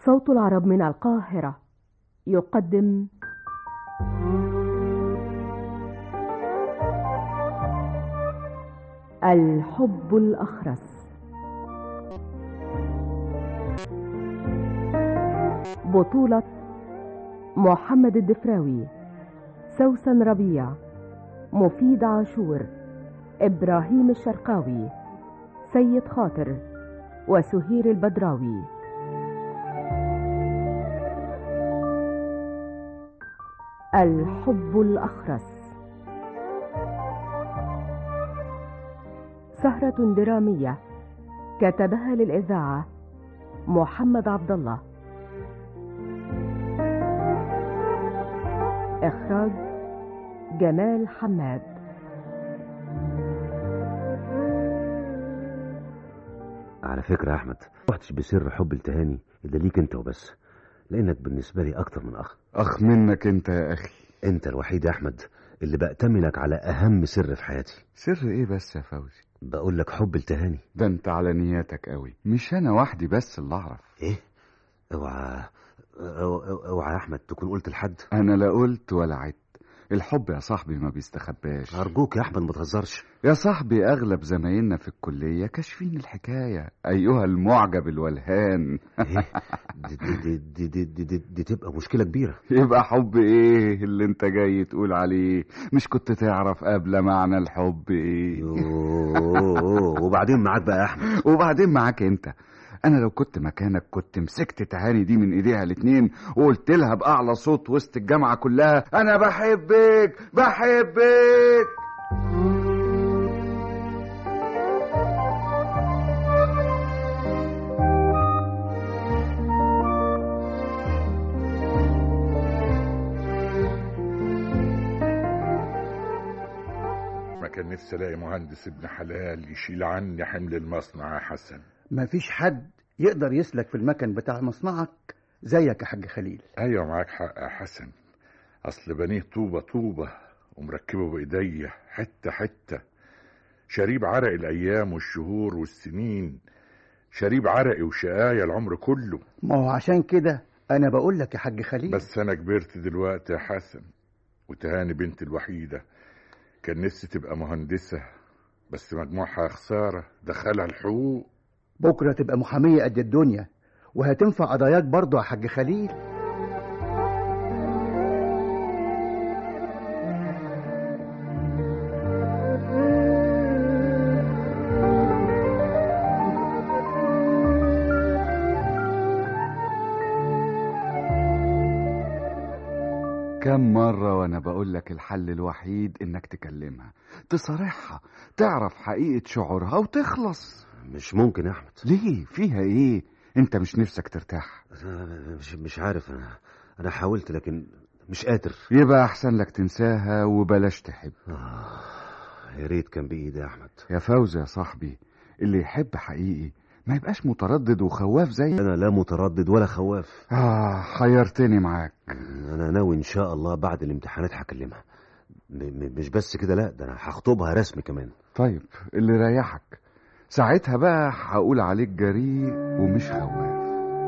صوت العرب من القاهرة يقدم الحب الأخرس بطولة محمد الدفراوي سوسن ربيع مفيد عاشور إبراهيم الشرقاوي سيد خاطر وسهير البدراوي الحب الأخرس سهرة درامية كتبها للإذاعة محمد عبد الله إخراج جمال حماد على فكرة يا أحمد ما رحتش بسر حب التهاني إلا ليك أنت وبس لأنك بالنسبة لي أكتر من أخ أخ منك أنت يا أخي أنت الوحيد يا أحمد اللي بأتمنك على أهم سر في حياتي سر إيه بس يا فوزي بقول لك حب التهاني ده أنت على نياتك قوي مش أنا وحدي بس اللي أعرف إيه اوعى اوعى اوعى يا أحمد تكون قلت لحد أنا لا قلت ولا عدت الحب يا صاحبي ما بيستخباش أرجوك يا أحمد ما تهزرش يا صاحبي أغلب زمايلنا في الكلية كاشفين الحكاية أيها المعجب الولهان إيه دي, دي, دي, دي, دي, دي, دي تبقى مشكلة كبيرة يبقى حب إيه اللي أنت جاي تقول عليه مش كنت تعرف قبل معنى الحب إيه يوه، وبعدين معاك بقى يا أحمد وبعدين معاك أنت انا لو كنت مكانك كنت مسكت تهاني دي من ايديها الاتنين وقلت لها باعلى صوت وسط الجامعه كلها انا بحبك بحبك ما كان نفسي الاقي مهندس ابن حلال يشيل عني حمل المصنع يا حسن مفيش حد يقدر يسلك في المكن بتاع مصنعك زيك يا حاج خليل ايوه معاك حق يا حسن اصل بنيه طوبه طوبه ومركبه بايديا حته حته شريب عرق الايام والشهور والسنين شريب عرقي وشقايا العمر كله ما هو عشان كده انا بقول لك يا حاج خليل بس انا كبرت دلوقتي يا حسن وتهاني بنتي الوحيده كان نفسي تبقى مهندسه بس مجموعها خساره دخلها الحقوق بكره تبقى محاميه قد الدنيا وهتنفع قضاياك برضه يا حاج خليل كم مرة وأنا بقول لك الحل الوحيد إنك تكلمها تصارحها تعرف حقيقة شعورها وتخلص مش ممكن يا أحمد ليه فيها إيه أنت مش نفسك ترتاح أنا مش مش عارف أنا أنا حاولت لكن مش قادر يبقى أحسن لك تنساها وبلاش تحب آه يا ريت كان بإيدي يا أحمد يا فوزي يا صاحبي اللي يحب حقيقي ما يبقاش متردد وخواف زي أنا لا متردد ولا خواف آه حيرتني معاك أنا ناوي إن شاء الله بعد الامتحانات هكلمها م- م- مش بس كده لا ده أنا هخطبها رسمي كمان طيب اللي يريحك ساعتها بقى هقول عليك جريء ومش خواف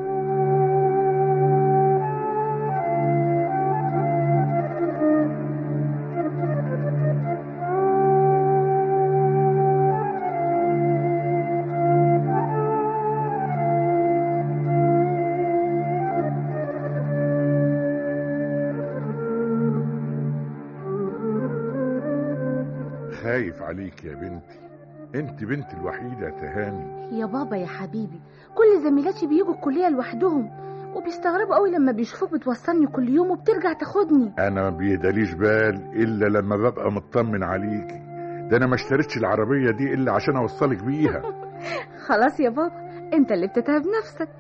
خايف عليك يا بنتي انت بنتي الوحيده يا تهاني يا بابا يا حبيبي كل زميلاتي بيجوا الكلية لوحدهم وبيستغربوا قوي لما بيشوفوك بتوصلني كل يوم وبترجع تاخدني انا ما بيهداليش بال الا لما ببقى مطمن عليكي ده انا ما اشتريتش العربيه دي الا عشان اوصلك بيها خلاص يا بابا انت اللي بتتعب نفسك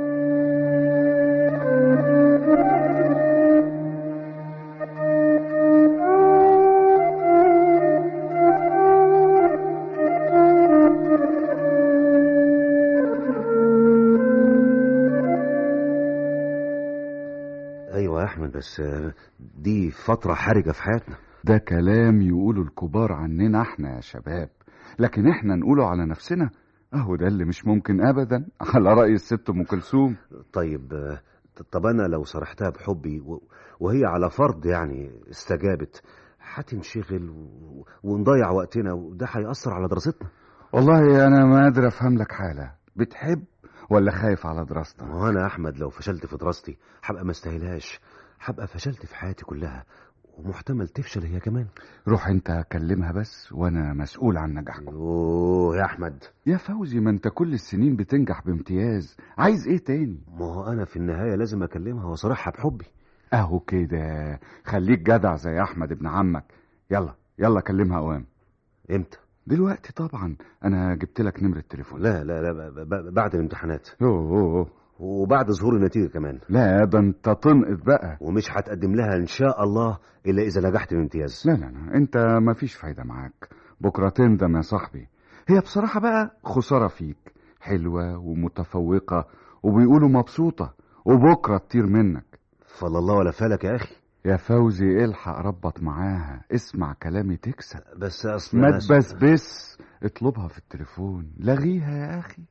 أيوة يا أحمد بس آه، دي فترة حرجة في حياتنا ده كلام يقوله الكبار عننا احنا يا شباب لكن احنا نقوله على نفسنا اهو ده اللي مش ممكن ابدا على راي الست ام كلثوم طيب آه، طب انا لو صرحتها بحبي و- وهي على فرض يعني استجابت هتنشغل و- ونضيع وقتنا وده هيأثر على دراستنا والله انا ما قادر افهم لك حاله بتحب ولا خايف على دراستك ما هو انا يا احمد لو فشلت في دراستي هبقى ما استاهلهاش هبقى فشلت في حياتي كلها ومحتمل تفشل هي كمان روح انت كلمها بس وانا مسؤول عن نجاحكم اوه يا احمد يا فوزي ما انت كل السنين بتنجح بامتياز عايز ايه تاني ما هو انا في النهايه لازم اكلمها واصارحها بحبي اهو كده خليك جدع زي احمد ابن عمك يلا يلا كلمها اوام امتى دلوقتي طبعا انا جبت لك نمرة تليفون لا لا لا ب- ب- بعد الامتحانات يوه أوه أوه. وبعد ظهور النتيجه كمان لا ده انت تنقط بقى ومش هتقدم لها ان شاء الله الا اذا نجحت بامتياز لا لا لا انت مفيش فايدة معاك بكرة تندم يا صاحبي هي بصراحة بقى خسارة فيك حلوة ومتفوقة وبيقولوا مبسوطة وبكرة تطير منك فلا الله ولا فالك يا اخي يا فوزي الحق ربط معاها اسمع كلامي تكسب بس اصل ما أنا- تبسبس اطلبها في التليفون لغيها يا اخي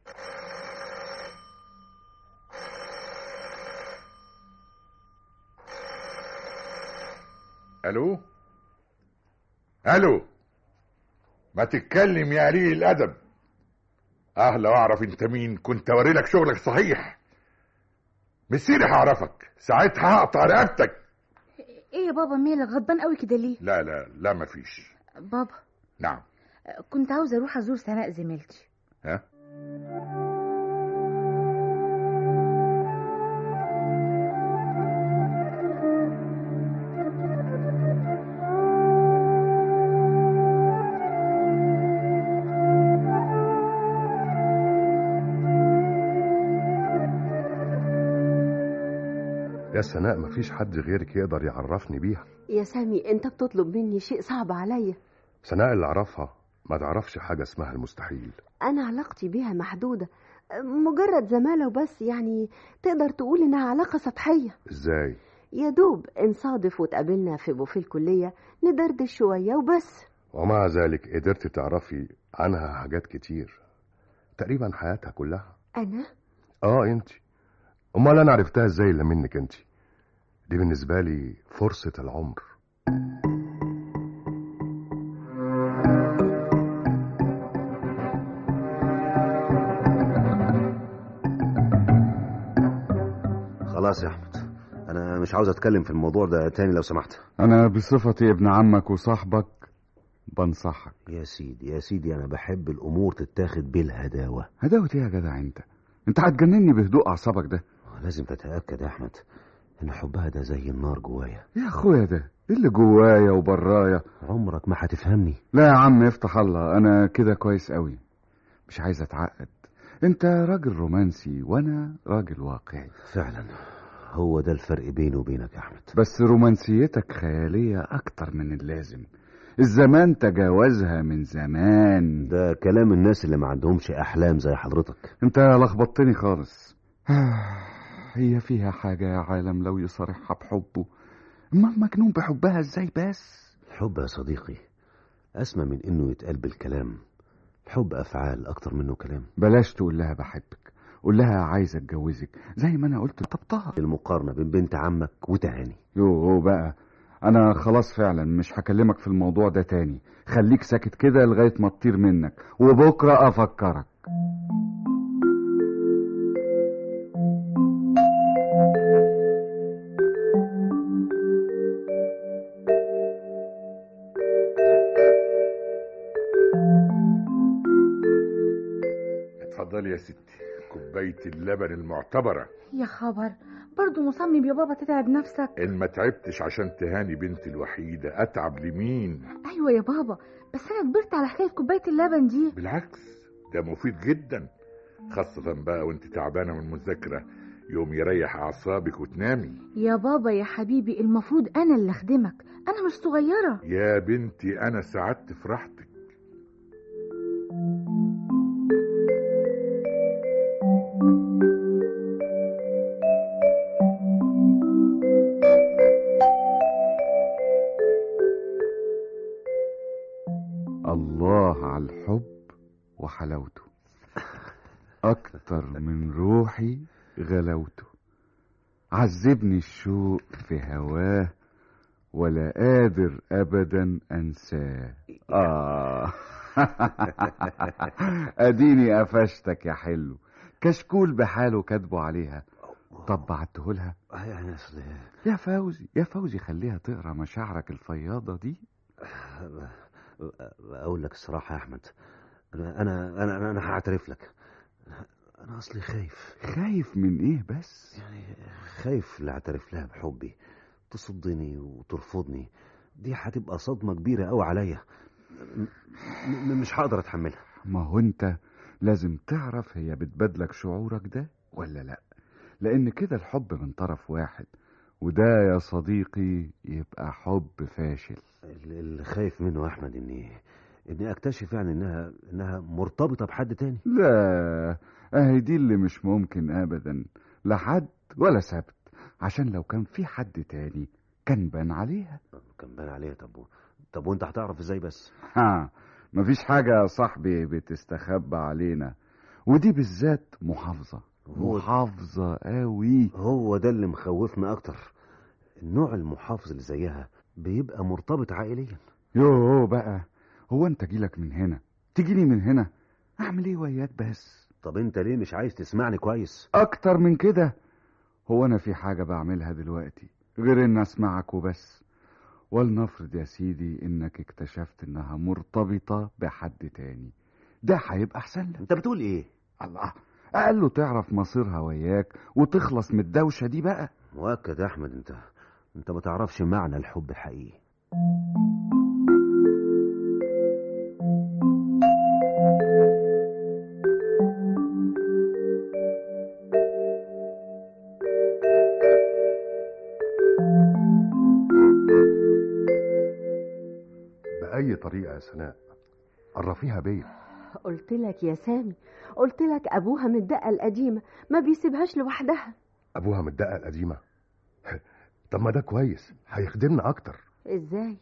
الو الو ما تتكلم يا قليل الادب اه لو اعرف انت مين كنت اوري لك شغلك صحيح مسيري هعرفك ساعتها هقطع رقبتك ايه يا بابا مالك غضبان قوي كده ليه لا لا لا مفيش بابا نعم كنت عاوزه اروح ازور سناء زميلتي ها يا سناء مفيش حد غيرك يقدر يعرفني بيها يا سامي انت بتطلب مني شيء صعب عليا سناء اللي اعرفها ما تعرفش حاجة اسمها المستحيل انا علاقتي بيها محدودة مجرد زمالة وبس يعني تقدر تقول انها علاقة سطحية ازاي يا دوب نصادف وتقابلنا في بوفيه الكلية ندردش شوية وبس ومع ذلك قدرت تعرفي عنها حاجات كتير تقريبا حياتها كلها انا اه انت امال انا عرفتها ازاي الا منك انت دي بالنسبة لي فرصة العمر خلاص يا احمد انا مش عاوز اتكلم في الموضوع ده تاني لو سمحت انا بصفتي ابن عمك وصاحبك بنصحك يا سيدي يا سيدي انا بحب الامور تتاخد بالهداوه هداوة ايه يا جدع انت انت هتجنني بهدوء اعصابك ده لازم تتاكد يا احمد ان حبها ده زي النار جوايا يا اخويا ده إيه اللي جوايا وبرايا عمرك ما هتفهمني لا يا عم افتح الله انا كده كويس قوي مش عايز اتعقد انت راجل رومانسي وانا راجل واقعي فعلا هو ده الفرق بيني وبينك يا احمد بس رومانسيتك خيالية اكتر من اللازم الزمان تجاوزها من زمان ده كلام الناس اللي ما عندهمش احلام زي حضرتك انت لخبطتني خالص هي فيها حاجة يا عالم لو يصارحها بحبه امال مجنون بحبها ازاي بس الحب يا صديقي اسمى من انه يتقال بالكلام الحب افعال اكتر منه كلام بلاش تقول لها بحبك قول لها عايز اتجوزك زي ما انا قلت طبطها المقارنه بين بنت عمك وتهاني يوه بقى انا خلاص فعلا مش هكلمك في الموضوع ده تاني خليك ساكت كده لغاية ما تطير منك وبكرة افكرك اتفضلي يا ستي كوباية اللبن المعتبرة يا خبر برضو مصمم يا بابا تتعب نفسك ان ما تعبتش عشان تهاني بنتي الوحيدة اتعب لمين ايوه يا بابا بس انا كبرت على حكايه كوبايه اللبن دي بالعكس ده مفيد جدا خاصة بقى وانت تعبانة من المذاكرة يوم يريح اعصابك وتنامي يا بابا يا حبيبي المفروض انا اللي اخدمك انا مش صغيره يا بنتي انا سعدت في راحتك الله على الحب وحلاوته أكتر من روحي غلاوته عذبني الشوق في هواه ولا قادر أبدا أنساه آه أديني قفشتك يا حلو كشكول بحاله كاتبه عليها طب بعته لها يعني أصل يا فوزي يا فوزي خليها تقرا مشاعرك الفياضة دي أقول لك الصراحة يا أحمد أنا أنا أنا, أنا هعترف لك أنا أصلي خايف خايف من إيه بس يعني خايف لا أعترف لها بحبي تصدني وترفضني دي هتبقى صدمة كبيرة أوي عليا م- م- مش هقدر أتحملها ما هو أنت لازم تعرف هي بتبادلك شعورك ده ولا لأ لأن كده الحب من طرف واحد وده يا صديقي يبقى حب فاشل اللي خايف منه يا أحمد إني إني أكتشف يعني إنها إنها مرتبطة بحد تاني لا اهي دي اللي مش ممكن ابدا لا حد ولا سبت عشان لو كان في حد تاني كان بان عليها كان باين عليها طب و- طب وأنت هتعرف إزاي بس ها مفيش حاجة يا صاحبي بتستخبى علينا ودي بالذات محافظة هو- محافظة قوي هو ده اللي مخوفنا أكتر النوع المحافظ اللي زيها بيبقى مرتبط عائليا يوه بقى هو انت جيلك من هنا تجيني من هنا اعمل ايه وياك بس طب أنت ليه مش عايز تسمعني كويس اكتر من كده هو انا في حاجة بعملها دلوقتي غير ان اسمعك وبس ولنفرض يا سيدي انك اكتشفت انها مرتبطة بحد تاني ده هيبقى احسن لك أنت بتقول إيه الله اقله تعرف مصيرها وياك وتخلص من الدوشة دي بقى مؤكد يا أحمد أنت أنت ما تعرفش معنى الحب الحقيقي بأي طريقة يا سناء عرفيها بيا قلت لك يا سامي قلت لك ابوها من الدقه القديمه ما بيسيبهاش لوحدها أبوها من الدقة القديمة طب ما ده كويس هيخدمنا أكتر ازاي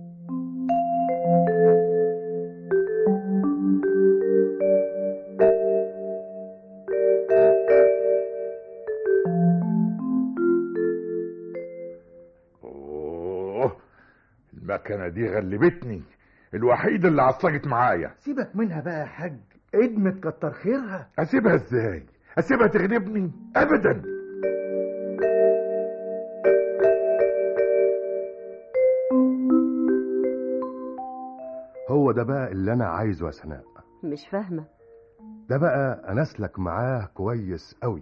اوه المكنه دي غلبتني الوحيده اللي عصجت معايا سيبك منها بقى يا حاج ادمت كتر خيرها اسيبها ازاي اسيبها تغلبني ابدا هو ده بقى اللي أنا عايزه يا سناء مش فاهمه ده بقى أنسلك معاه كويس قوي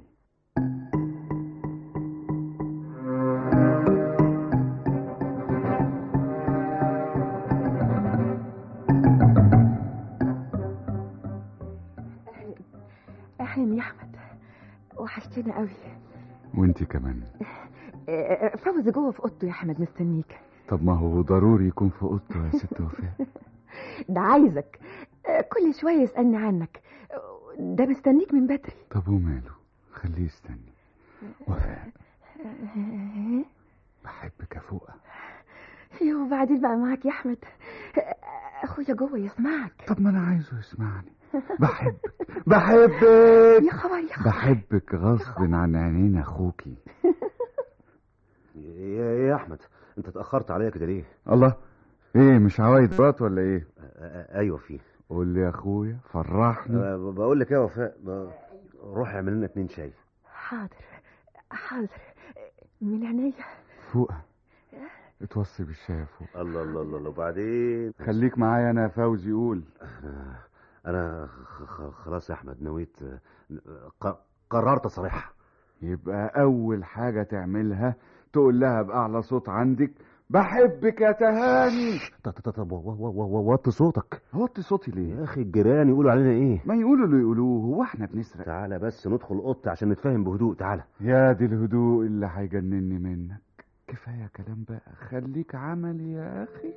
اهلا يا احمد وحشتنا قوي وانت كمان آه، فوزي جوه في اوضته يا احمد مستنيك طب ما هو ضروري يكون في اوضته يا ست وفاء ده عايزك آه، كل شويه يسالني عنك آه، ده مستنيك من بدري طب وماله خليه يستني وفاء آه، بحبك يا فوقه يو وبعدين بقى معاك يا احمد آه، اخويا جوه يسمعك طب ما انا عايزه يسمعني بحبك بحبك يا خبر يا خبر بحبك غصب عن عينين اخوكي يا يا أحمد أنت اتأخرت عليا كده ليه الله ايه مش عوايد بات ولا ايه أ- أ- أيوة فيه قول لي يا اخويا فرحني أه، بقول لك إيه يا وفاء ب- روح اعمل لنا اتنين شاي حاضر حاضر من عينيا فوقه اتوصي بالشاي يا فوق الله الله الله الله وبعدين خليك معايا انا يا فوزي قول أنا- أنا خ- خ- خلاص يا أحمد نويت أه، ق- قررت أصارحها يبقى اول حاجه تعملها تقول لها باعلى صوت عندك بحبك يا تهاني طب طب طب و- و- و- وطي صوتك وطي صوتي ليه يا أخي الجيران يقولوا علينا إيه ما يقولوا اللي يقولوه هو احنا بنسرق تعالى بس ندخل أوضتي عشان نتفاهم بهدوء تعالى يا دي الهدوء اللي هيجنني منك كفايه كلام بقى خليك عملي يا اخي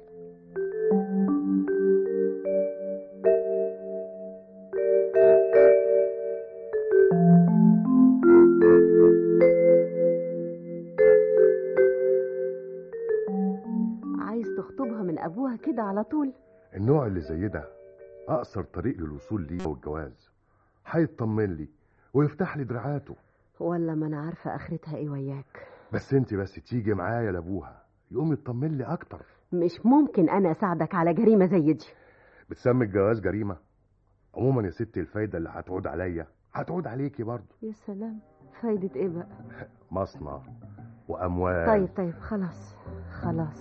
عايز تخطبها من ابوها كده على طول النوع اللي زي ده أقصر طريق للوصول ليه هو الجواز هيطمن لي ويفتح لي دراعاته ولا ما انا عارفه اخرتها ايه وياك بس انت بس تيجي معايا لابوها يقوم يطمن لي اكتر مش ممكن انا اساعدك على جريمه زي دي بتسمي الجواز جريمه عموما يا ستي الفايده اللي هتعود عليا هتعود عليكي برضه يا سلام فايده ايه بقى مصنع واموال طيب طيب خلاص خلاص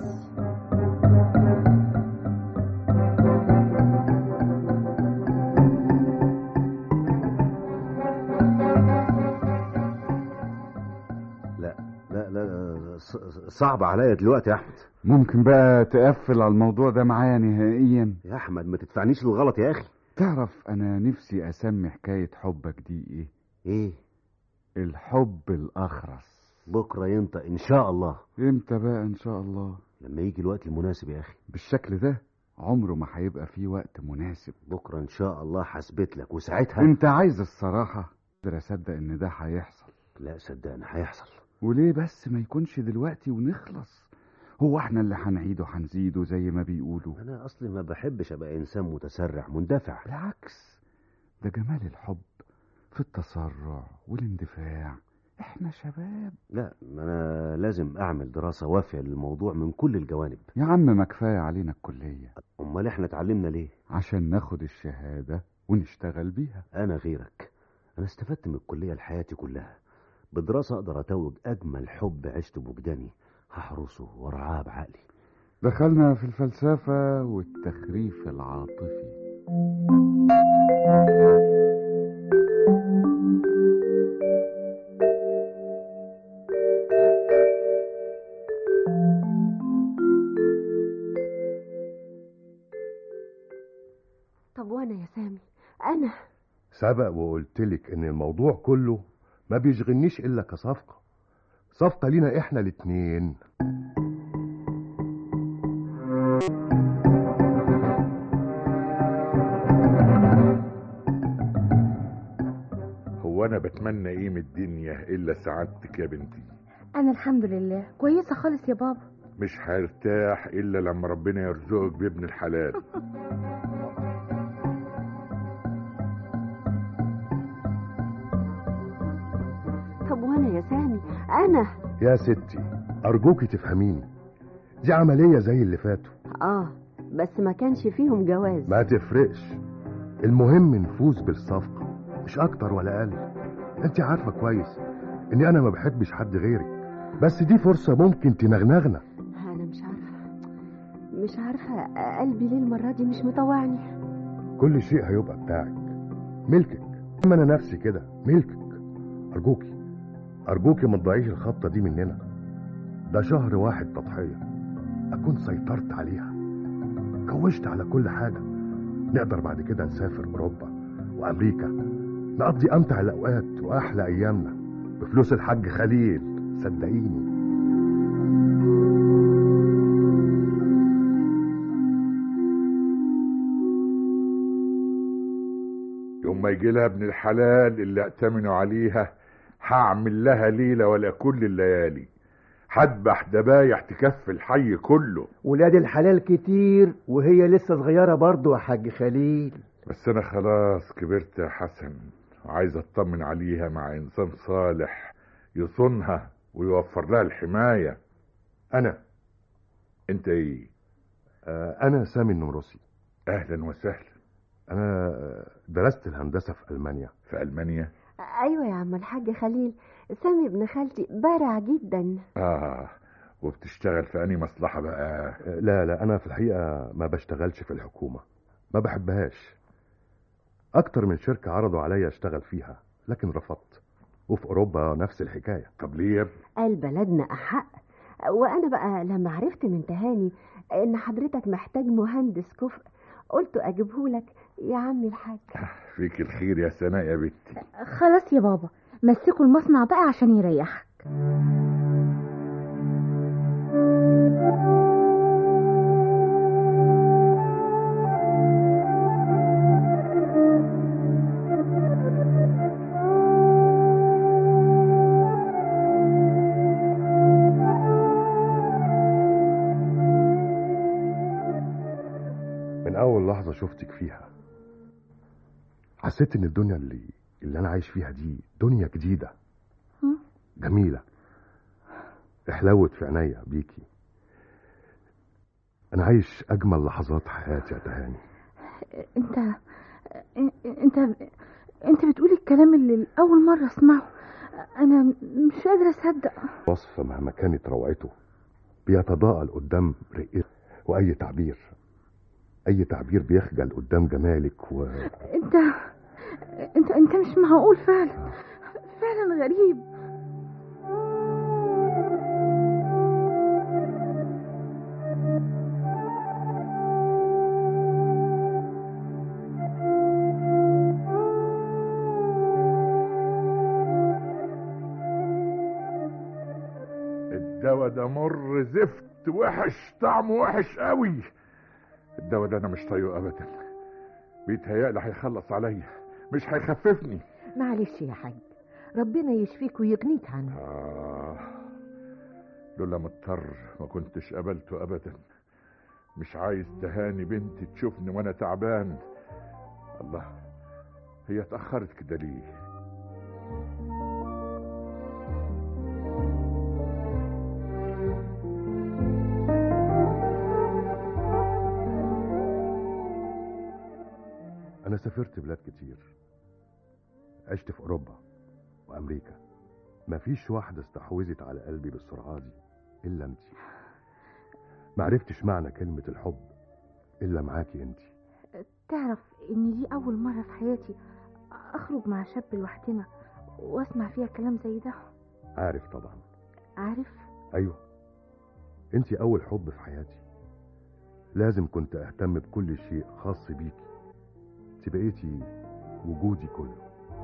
لا لا لا ص- صعب عليا دلوقتي يا احمد ممكن بقى تقفل على الموضوع ده معايا نهائيا يا احمد ما تدفعنيش للغلط يا اخي تعرف انا نفسي اسمي حكاية حبك دي ايه ايه الحب الاخرس بكره ينطق ان شاء الله امتى بقى ان شاء الله لما يجي الوقت المناسب يا اخي بالشكل ده عمره ما هيبقى فيه وقت مناسب بكره ان شاء الله هثبت لك وساعتها انت عايز الصراحة اقدر اصدق ان ده هيحصل لا صدقني هيحصل وليه بس ما يكونش دلوقتي ونخلص هو احنا اللي هنعيده هنزيده زي ما بيقولوا انا اصلي ما بحبش ابقى انسان متسرع مندفع بالعكس ده جمال الحب في التسرع والاندفاع احنا شباب لا ما انا لازم اعمل دراسه وافيه للموضوع من كل الجوانب يا عم ما كفايه علينا الكليه امال احنا اتعلمنا ليه عشان ناخد الشهاده ونشتغل بيها انا غيرك انا استفدت من الكليه لحياتي كلها بدراسه اقدر اتوج اجمل حب عشته بوجداني هحرسه وارعاه بعقلي دخلنا في الفلسفه والتخريف العاطفي طب وانا يا سامي انا سبق وقلتلك ان الموضوع كله ما بيشغلنيش الا كصفقه صفقه لينا احنا الاتنين هو انا بتمنى ايه من الدنيا الا سعادتك يا بنتي انا الحمد لله كويسه خالص يا بابا مش هرتاح الا لما ربنا يرزقك بابن الحلال طب وانا يا سامي انا يا ستي ارجوكي تفهميني دي عمليه زي اللي فاتوا اه بس ما كانش فيهم جواز ما تفرقش المهم نفوز بالصفقه مش اكتر ولا اقل انت عارفه كويس اني انا ما بحبش حد غيرك بس دي فرصه ممكن تنغنغنا انا مش عارفه مش عارفه قلبي ليه المره دي مش مطوعني كل شيء هيبقى بتاعك ملكك اما انا نفسي كده ملكك ارجوكي ارجوكي ما تضيعيش الخطه دي مننا ده شهر واحد تضحيه اكون سيطرت عليها كوشت على كل حاجه نقدر بعد كده نسافر اوروبا وامريكا نقضي امتع الاوقات واحلى ايامنا بفلوس الحاج خليل صدقيني يوم ما يجي لها ابن الحلال اللي ائتمنوا عليها هعمل لها ليله ولا كل الليالي هذبح دبايح تكفي الحي كله ولاد الحلال كتير وهي لسه صغيرة برضو يا حاج خليل بس انا خلاص كبرت يا حسن وعايز اطمن عليها مع انسان صالح يصونها ويوفر لها الحمايه انا انت ايه آه انا سامي النمرسي اهلا وسهلا انا آه، درست الهندسه في المانيا في المانيا ايوه يا عم الحاج خليل سامي ابن خالتي بارع جدا اه وبتشتغل في انهي مصلحه بقى آه، لا لا انا في الحقيقه ما بشتغلش في الحكومه ما بحبهاش اكتر من شركه عرضوا عليا اشتغل فيها لكن رفضت وفي اوروبا نفس الحكايه طب ليه يا ابني؟ قال بلدنا احق وانا بقى لما عرفت من تهاني ان حضرتك محتاج مهندس كفء قلت اجيبهولك يا عمي الحاج فيك الخير يا سناء يا بنتي خلاص يا بابا مسكوا المصنع بقى عشان يريحك من اول لحظه شفتك فيها حسيت ان الدنيا اللي اللي انا عايش فيها دي دنيا جديده هم؟ جميله احلوت في عينيا بيكي انا عايش اجمل لحظات حياتي يا تهاني انت انت انت بتقولي الكلام اللي اول مره اسمعه انا مش قادره اصدق وصف مهما كانت روعته بيتضاءل قدام رقته واي تعبير اي تعبير بيخجل قدام جمالك و انت انت انت مش معقول فعلا فعلا غريب الدواء ده مر زفت وحش طعمه وحش قوي الدواء ده انا مش طايقه ابدا بيتهيألي هيخلص عليا مش هيخففني معلش يا حاج ربنا يشفيك ويغنيك عنه آه لولا مضطر ما كنتش قبلته ابدا مش عايز تهاني بنتي تشوفني وانا تعبان الله هي اتأخرت كده ليه انا سافرت بلاد كتير عشت في اوروبا وامريكا مفيش واحده استحوذت على قلبي بالسرعه دي الا انت معرفتش معنى كلمه الحب الا معاكي انت تعرف ان دي اول مره في حياتي اخرج مع شاب لوحدنا واسمع فيها كلام زي ده عارف طبعا عارف ايوه انت اول حب في حياتي لازم كنت اهتم بكل شيء خاص بيكي انت بقيتي وجودي كله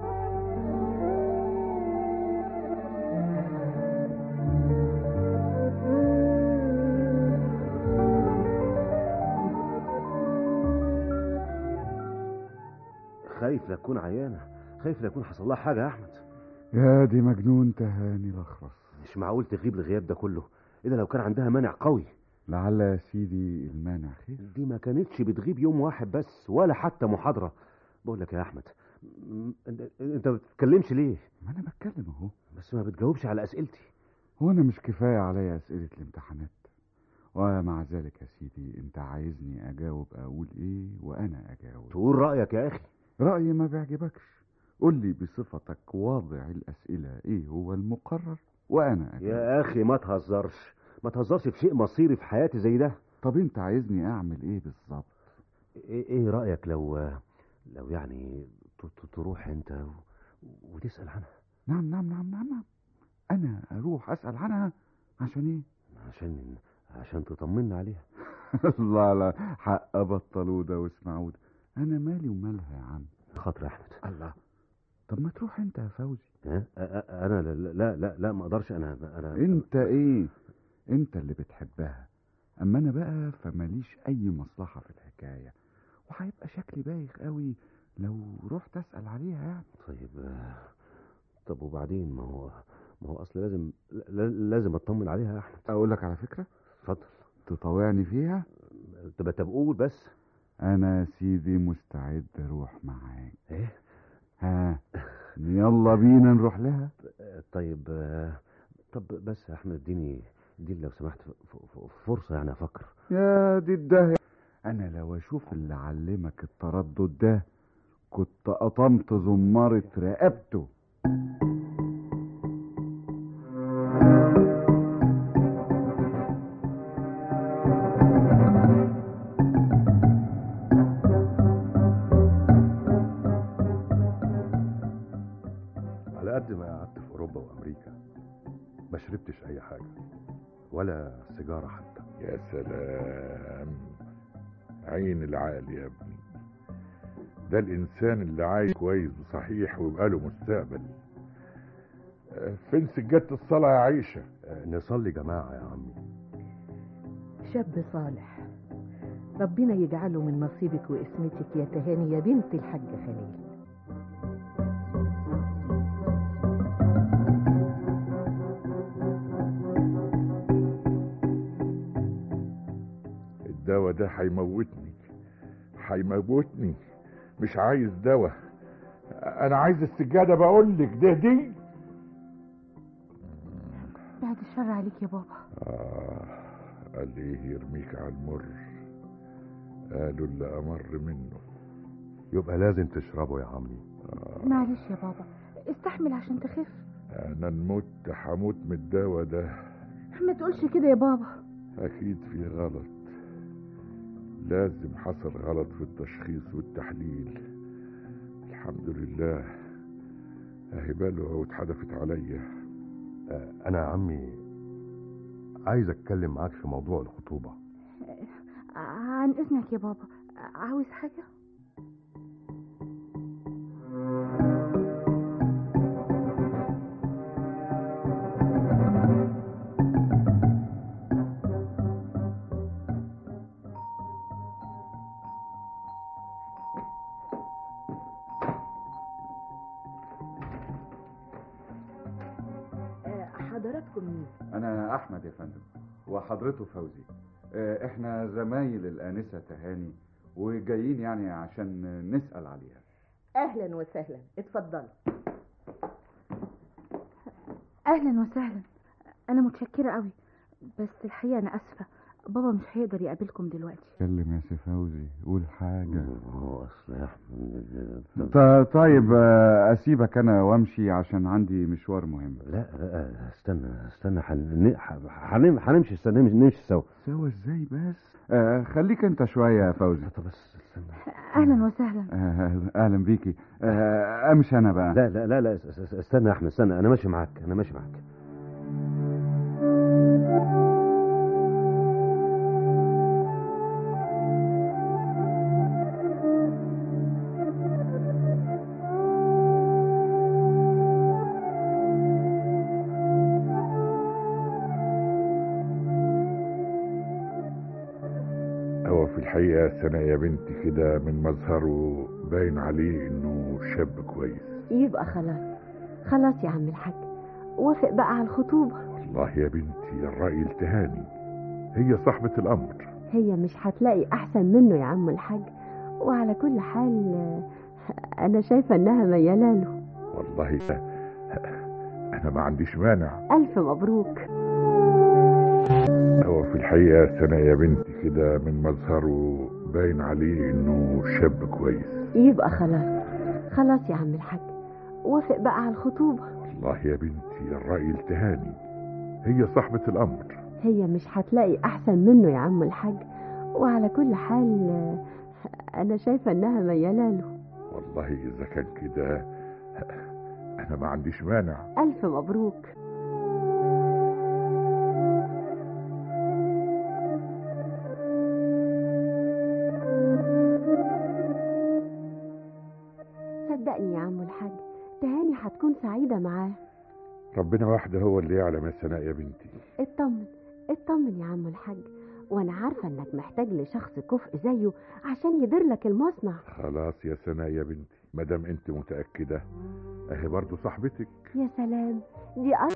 خايف لا تكون عيانه خايف لا يكون حصل لها حاجه يا احمد يا دي مجنون تهاني الأخرس مش معقول تغيب الغياب ده كله الا لو كان عندها مانع قوي لعل يا سيدي المانع خير دي ما كانتش بتغيب يوم واحد بس ولا حتى محاضره بقول لك يا احمد م- انت انت ما بتتكلمش ليه ما أنا بتكلم أهو بس ما بتجاوبش على اسئلتي هو أنا مش كفاية عليا أسئلة الامتحانات ومع ذلك يا سيدي أنت عايزني أجاوب أقول إيه وأنا أجاوب تقول رايك يا اخي رأيي ما بيعجبكش قول لي بصفتك واضع الأسئلة إيه هو المقرر وأنا أجاوب يا اخي ما تهزرش ما تهزرش في شيء مصيري في حياتي زي ده طب أنت عايزني أعمل إيه بالظبط ايه إيه رايك لو لو يعني ت- ت- تروح انت و- وتسال عنها نعم نعم نعم نعم نعم أنا أروح أسأل عنها عشان إيه عشان عشان تطمنا عليها لا لا حق بطلوا ده واسمعوا ده أنا مالي ومالها يا عم خاطر يا احمد الله طب ما تروح أنت يا فوزي ها أ- أ- انا لا لا لا, لا ما اقدرش انا انا أنت إيه أنت اللي بتحبها أما أنا بقى فماليش أي مصلحة في الحكاية وهيبقى شكلي بايخ قوي لو رحت أسأل عليها يعني طيب آه، طب وبعدين ما هو ما هو اصل لازم لا- لازم اطمن عليها يا احمد أقول لك على فكرة اتفضل تطوعني فيها طب طب قول بس أنا يا سيدي مستعد أروح معاك ايه ها يلا بينا نروح لها آه، طيب آه، طب بس يا احمد اديني اديني لو سمحت ف- ف- فرصه يعني افكر يا دي الدهية انا لو اشوف اللي علمك التردد ده كنت قطمت زمارة رقبته على قد ما قعدت في اوروبا وامريكا ما شربتش اي حاجه ولا سيجاره حتى يا سلام عين العقل يا ابني ده الانسان اللي عايش كويس وصحيح ويبقى له مستقبل آه، فين سجادة الصلاة يا عيشة آه، نصلي جماعه يا عمي شاب صالح ربنا يجعله من نصيبك واسمتك يا تهاني يا بنت الحاج خليل الدواء ده هيموتني هيموتني مش عايز دواء انا عايز السجاده بقول لك ده دي بعد الشر عليك يا بابا آه قال ايه يرميك على المر قالوا اللي امر منه يبقى لازم تشربه يا عمي معلش يا بابا استحمل عشان تخف انا نموت هموت من الدواء ده ما تقولش كده يا بابا اكيد في غلط لازم حصل غلط في التشخيص والتحليل الحمد لله اهي بلوى واتحدفت عليا آه، انا يا عمي عايز اتكلم معاك في موضوع الخطوبة عن اذنك يا بابا عاوز حاجه حضراتكم مين أنا أحمد يا فندم وحضرته فوزي آه، إحنا زمايل الآنسة تهاني وجايين يعني عشان نسأل عليها اهلا وسهلا اتفضلوا اهلا وسهلا انا متشكره قوي بس الحقيقه انا اسفه بابا مش هيقدر يقابلكم دلوقتي اتكلم يا سي فوزي قول حاجة هو اصل يا احمد ط- طيب آه، أسيبك أنا وأمشي عشان عندي مشوار مهم لا لا استنى استنى حن- حن- هنمشي استنى نمشي نمشي سوا سوا ازاي بس آه خليك انت شوية يا فوزي طب بس استنى اهلا وسهلا آه اهلا بيكي آه امشي انا بقى لا لا لا لا اس- اس- استنى يا احمد استنى انا ماشي معاك انا ماشي معاك هو في الحقيقة سنة يا بنتي كده من مظهره باين عليه انه شاب كويس يبقى خلاص خلاص يا عم الحاج وافق بقى على الخطوبة والله يا بنتي الرأي التهاني هي صاحبة الأمر هي مش هتلاقي أحسن منه يا عم الحاج وعلى كل حال آه، أنا شايفة إنها ميالة له والله أنا ما عنديش مانع ألف مبروك هو في الحقيقة سنة يا بنتي كده من مظهره باين عليه انه شاب كويس يبقى خلاص خلاص يا عم الحاج وافق بقى على الخطوبة والله يا بنتي الرأي التهاني هي صاحبة الأمر هي مش هتلاقي أحسن منه يا عم الحاج وعلى كل حال آه، أنا شايفة إنها ميالة له والله إذا كان كده أنا ما عنديش مانع ألف مبروك صدقني يا عم الحاج تهاني هتكون سعيدة معاه ربنا وحده هو اللي يعلم يا سناء يا بنتي اطمن اطمن يا عم الحاج وانا عارفة انك محتاج لشخص كفء زيه عشان يدير لك المصنع خلاص يا سناء يا بنتي مادام انت متأكدة اهي برضو صاحبتك يا سلام دي أص...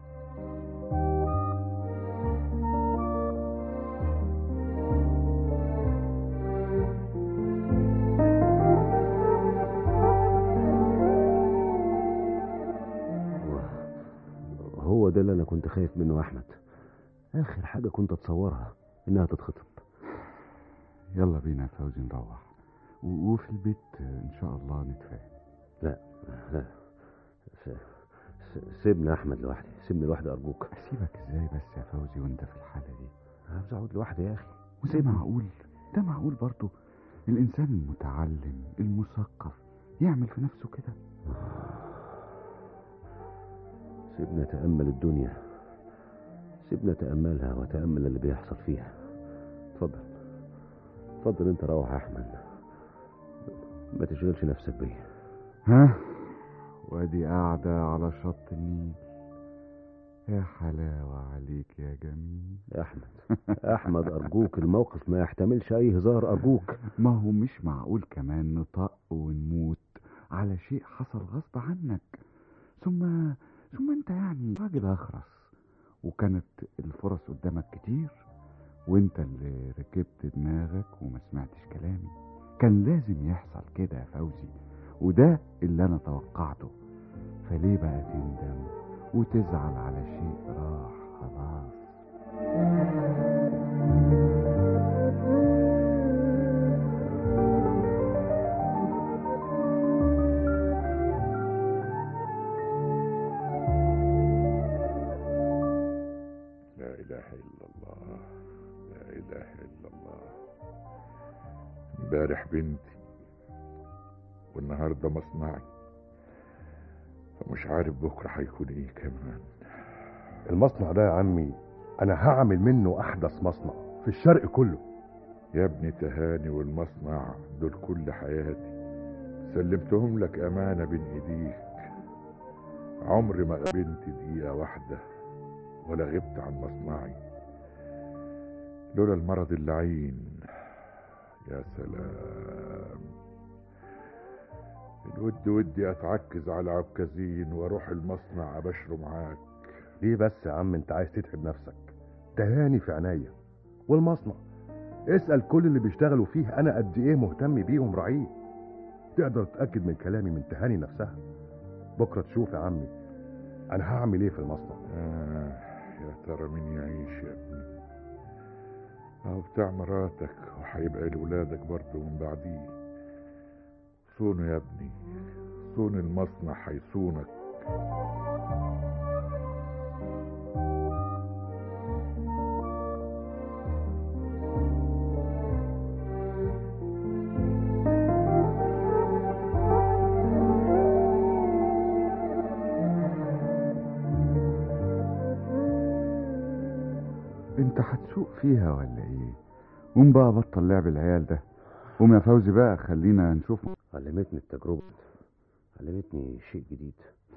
هو ده اللي انا كنت خايف منه يا احمد اخر حاجه كنت اتصورها انها تتخطب يلا بينا يا فوزي نروح و- وفي البيت آه، ان شاء الله نتفاهم لا لا س- س- سيبني يا احمد لوحدي سيبني لوحدي ارجوك اسيبك ازاي بس يا فوزي وانت في الحالة دي عاوز اقعد لوحدي يا اخي وده معقول ده معقول برضو الانسان المتعلم المثقف يعمل في نفسه كده سيبني اتامل الدنيا سيبني اتاملها واتامل اللي بيحصل فيها اتفضل اتفضل انت روح يا احمد ما تشغلش نفسك بيا ها وادي قاعدة على شط النيل يا حلاوة عليك يا جميل يا احمد احمد ارجوك الموقف ما يحتملش اي هزار ارجوك ما هو مش معقول كمان نطق ونموت على شيء حصل غصب عنك ثم ثم انت يعني راجل اخرس وكانت الفرص قدامك كتير وانت اللي ركبت دماغك وما سمعتش كلامي كان لازم يحصل كده يا فوزي وده اللي أنا توقعته فليه بقى تندم وتزعل على شيء راح خلاص لا إله إلا الله لا إله إلا الله امبارح بنتي والنهاردة مصنعي فمش عارف بكرة هيكون ايه كمان المصنع ده يا عمي انا هعمل منه احدث مصنع في الشرق كله يا ابني تهاني والمصنع دول كل حياتي سلمتهم لك أمانة بين إيديك عمري ما قابلت دقيقة واحدة ولا غبت عن مصنعي لولا المرض اللعين يا سلام الود ودي اتعكز على عكازين واروح المصنع ابشره معاك ليه بس يا عم انت عايز تتعب نفسك تهاني في عينيا والمصنع اسأل كل اللي بيشتغلوا فيه انا قد ايه مهتم بيه ومراعيه تقدر تتأكد من كلامي من تهاني نفسها بكرة تشوف يا عمي انا هعمل ايه في المصنع آه يا ترى مين يعيش يا ابني اهو بتاع مراتك وهيبقى لولادك برضه من بعديه صونه يا ابني صون المصنع هيصونك انت هتسوق فيها ولا ايه قوم بقى بطل لعب العيال ده قوم يا فوزي بقى خلينا نشوف علمتني التجربة علمتني شيء جديد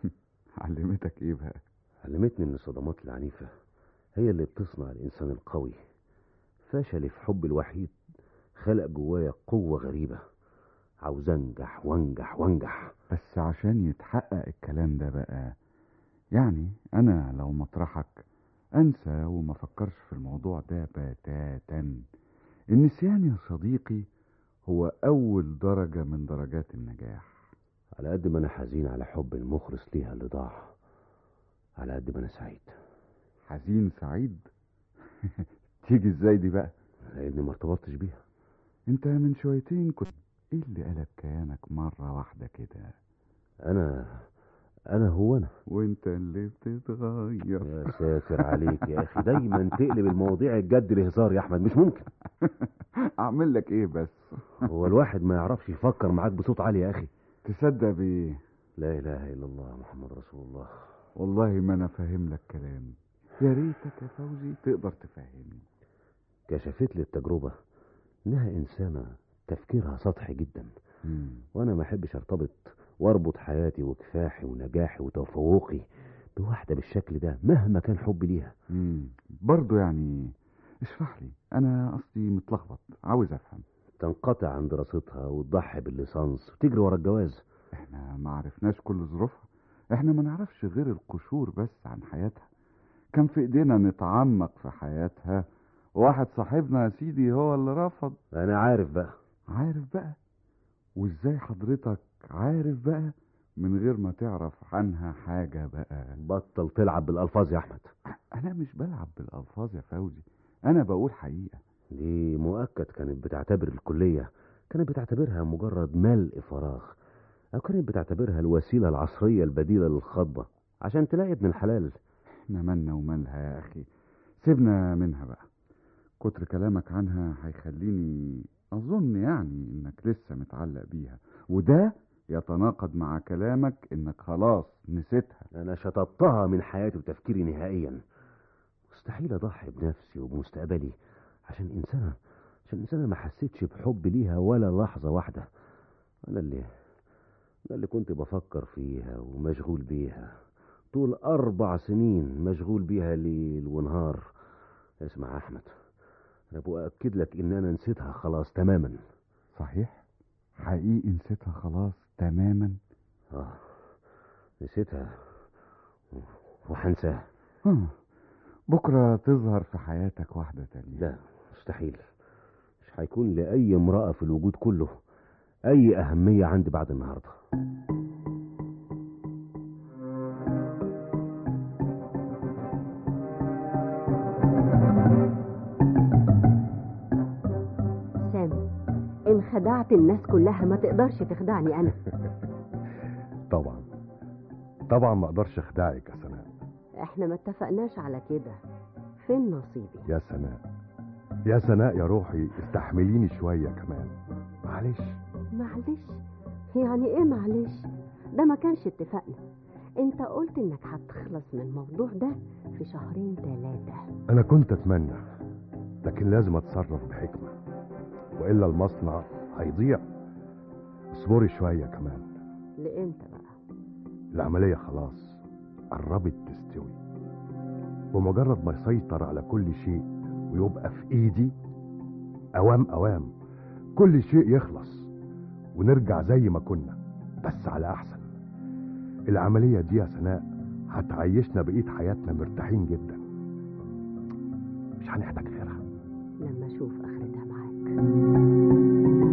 علمتك ايه بقى علمتني ان الصدمات العنيفة هي اللي بتصنع الانسان القوي فشلي في حب الوحيد خلق جوايا قوة غريبة عاوز انجح وانجح وانجح بس عشان يتحقق الكلام ده بقى يعني انا لو مطرحك انسى وما فكرش في الموضوع ده بتاتا النسيان يا صديقي هو اول درجة من درجات النجاح على قد ما انا حزين على حب المخلص ليها اللي ضاع على قد ما انا سعيد حزين سعيد تيجي ازاي دي بقى لاني ما ارتبطتش بيها انت من شويتين كنت ايه اللي قلب كيانك مرة واحدة كده انا انا هو انا وانت اللي بتتغير يا ساتر عليك يا اخي دايما تقلب المواضيع الجد لهزار يا احمد مش ممكن اعمل لك ايه بس هو الواحد ما يعرفش يفكر معاك بصوت عالي يا اخي تصدق بايه لا اله الا الله محمد رسول الله والله ما انا فاهم لك كلام يا ريتك يا فوزي تقدر تفهمني كشفت لي التجربة انها انسانة تفكيرها سطحي جدا مم. وانا ما احبش ارتبط واربط حياتي وكفاحي ونجاحي وتفوقي بواحدة بالشكل ده مهما كان حبي ليها مم. برضو يعني اشرح لي انا قصدي متلخبط عاوز افهم تنقطع عن دراستها وتضحي بالليسانس وتجري ورا الجواز احنا ما عرفناش كل ظروفها احنا ما نعرفش غير القشور بس عن حياتها كان في ايدينا نتعمق في حياتها واحد صاحبنا يا سيدي هو اللي رفض انا عارف بقى عارف بقى وازاي حضرتك عارف بقى من غير ما تعرف عنها حاجة بقى بطل تلعب بالالفاظ يا احمد انا مش بلعب بالالفاظ يا فوزي انا بقول حقيقة دي مؤكد كانت بتعتبر الكلية كانت بتعتبرها مجرد ملء فراغ أو كانت بتعتبرها الوسيلة العصرية البديلة للخطبة عشان تلاقي ابن الحلال احنا مالنا ومالها يا اخي سيبنا منها بقى كتر كلامك عنها هيخليني اظن يعني انك لسه متعلق بيها وده يتناقض مع كلامك انك خلاص نسيتها أنا شطبتها من حياتي وتفكيري نهائيا مستحيل أضحي بنفسي وبمستقبلي عشان إنسانة عشان إنسانة ما حسيتش بحب ليها ولا لحظة واحدة أنا اللي أنا اللي كنت بفكر فيها ومشغول بيها طول أربع سنين مشغول بيها ليل ونهار اسمع يا أحمد أنا بأكد لك إن أنا نسيتها خلاص تماما صحيح حقيقي نسيتها خلاص تماما آه نسيتها وحنساها آه. بكرة تظهر في حياتك واحدة تانية لا مستحيل مش هيكون لأي امرأة في الوجود كله اي اهميه عندي بعد النهارده سامي ان خدعت الناس كلها ما تقدرش تخدعني انا طبعا طبعا ما اقدرش اخدعك يا سناء احنا ما اتفقناش على كده فين نصيبي يا سناء يا سناء يا روحي استحمليني شويه كمان معلش معلش يعني ايه معلش ده ما كانش اتفقنا انت قلت انك هتخلص من الموضوع ده في شهرين ثلاثة انا كنت اتمنى لكن لازم اتصرف بحكمه والا المصنع هيضيع اصبري شويه كمان لامتى بقى العمليه خلاص قربت تستوي بمجرد ما يسيطر على كل شيء ويبقى في ايدي اوام اوام كل شيء يخلص ونرجع زي ما كنا بس على احسن العمليه دي يا سناء هتعيشنا بقيه حياتنا مرتاحين جدا مش هنحتاج غيرها لما اشوف اخرتها معاك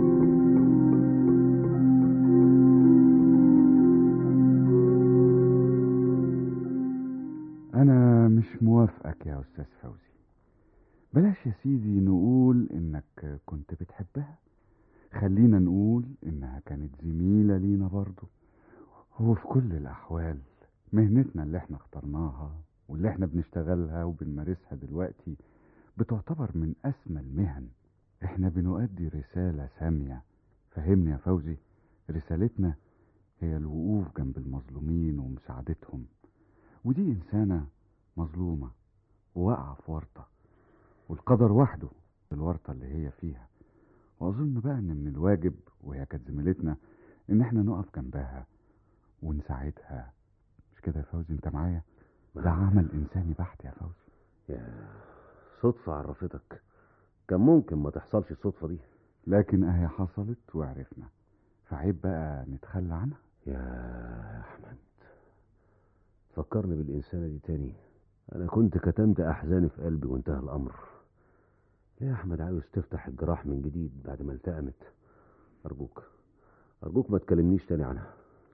أنا مش موافقك يا أستاذ فوزي بلاش يا سيدي نقول إنك كنت بتحبها خلينا نقول إنها كانت زميلة لينا برضو هو في كل الأحوال مهنتنا اللي احنا اخترناها واللي احنا بنشتغلها وبنمارسها دلوقتي بتعتبر من أسمى المهن احنا بنؤدي رسالة سامية فهمني يا فوزي رسالتنا هي الوقوف جنب المظلومين ومساعدتهم ودي إنسانة مظلومة وواقعة في ورطة والقدر وحده الورطة اللي هي فيها وأظن بقى إن من الواجب وهي كانت زميلتنا إن إحنا نقف جنبها ونساعدها مش كده يا فوزي أنت معايا؟ ده عمل إنساني بحت يا فوزي يا صدفه عرفتك كان ممكن ما تحصلش الصدفه دي لكن أهي حصلت وعرفنا فعيب بقى نتخلى عنها يا احمد فكرني بالإنسانة دي تاني أنا كنت كتمت أحزاني في قلبي وانتهى الأمر ليه يا أحمد عاوز تفتح الجراح من جديد بعد ما التأمت أرجوك أرجوك ما تكلمنيش تاني عنها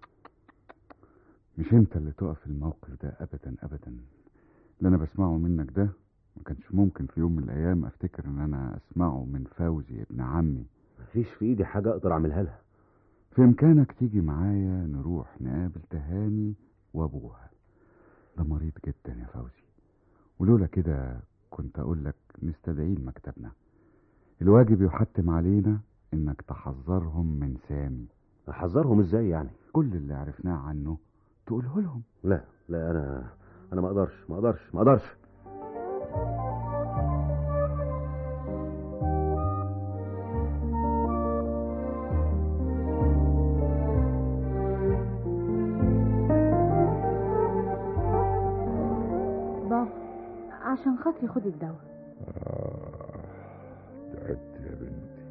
مش انت اللي تقف في الموقف ده ابدا ابدا اللي انا بسمعه منك ده ما كانش ممكن في يوم من الايام افتكر ان انا اسمعه من فوزي ابن عمي مفيش في إيدي حاجة أقدر أعملها لها في امكانك تيجي معايا نروح نقابل تهاني وابوها ده مريض جدا يا فوزي ولولا كده كنت اقول لك نستدعيه لمكتبنا الواجب يحتم علينا انك تحذرهم من سامي أحذرهم إزاي يعني كل اللي عرفناه عنه تقوله لهم لا لا أنا أنا ما أقدرش ما أقدرش ما أقدرش بابا عشان خاطري خد الدواء آه تعبت يا بنتي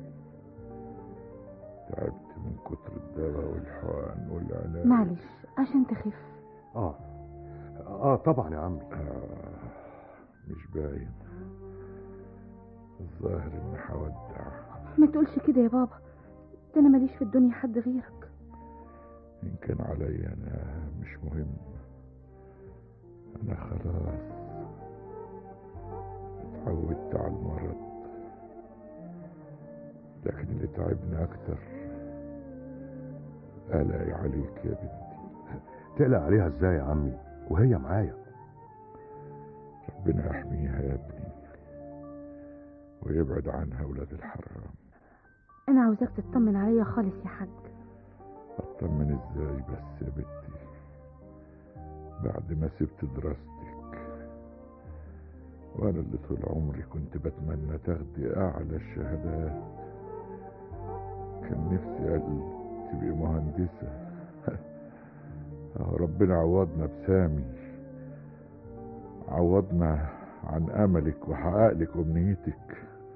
تعبت من كتر الدواء والحقن والعلاج معلش عشان تخف اه اه طبعا يا عمي آه مش باين الظاهر اني هودع ما تقولش كده يا بابا ده انا ماليش في الدنيا حد غيرك ان كان عليا انا مش مهم انا خلاص اتعودت على المرض لكن اللي تعبني اكتر قلقي عليك يا بنتي تقلق عليها ازاي يا عمي وهي معايا ربنا يحميها يا ابني ويبعد عنها ولاد الحرام انا عاوزاك تطمن عليا خالص يا حاج اطمن ازاي بس يا بنتي بعد ما سبت دراستك وانا اللي طول عمري كنت بتمنى تاخدي اعلى الشهادات كان نفسي قال تبقي مهندسة اهو ربنا عوضنا بسامي عوضنا عن املك وحقق لك امنيتك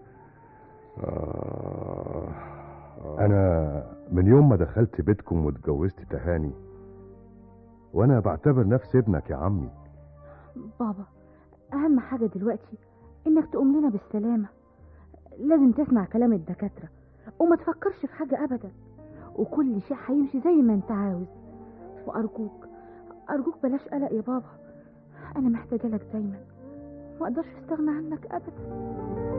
آه آه انا من يوم ما دخلت بيتكم واتجوزت تهاني وانا بعتبر نفسي ابنك يا عمي بابا اهم حاجة دلوقتي انك تقوم لنا بالسلامة لازم تسمع كلام الدكاترة وما تفكرش في حاجة ابدا وكل شيء هيمشي زي ما انت عاوز وارجوك ارجوك بلاش قلق يا بابا انا محتاجه لك دايما ما اقدرش استغنى عنك ابدا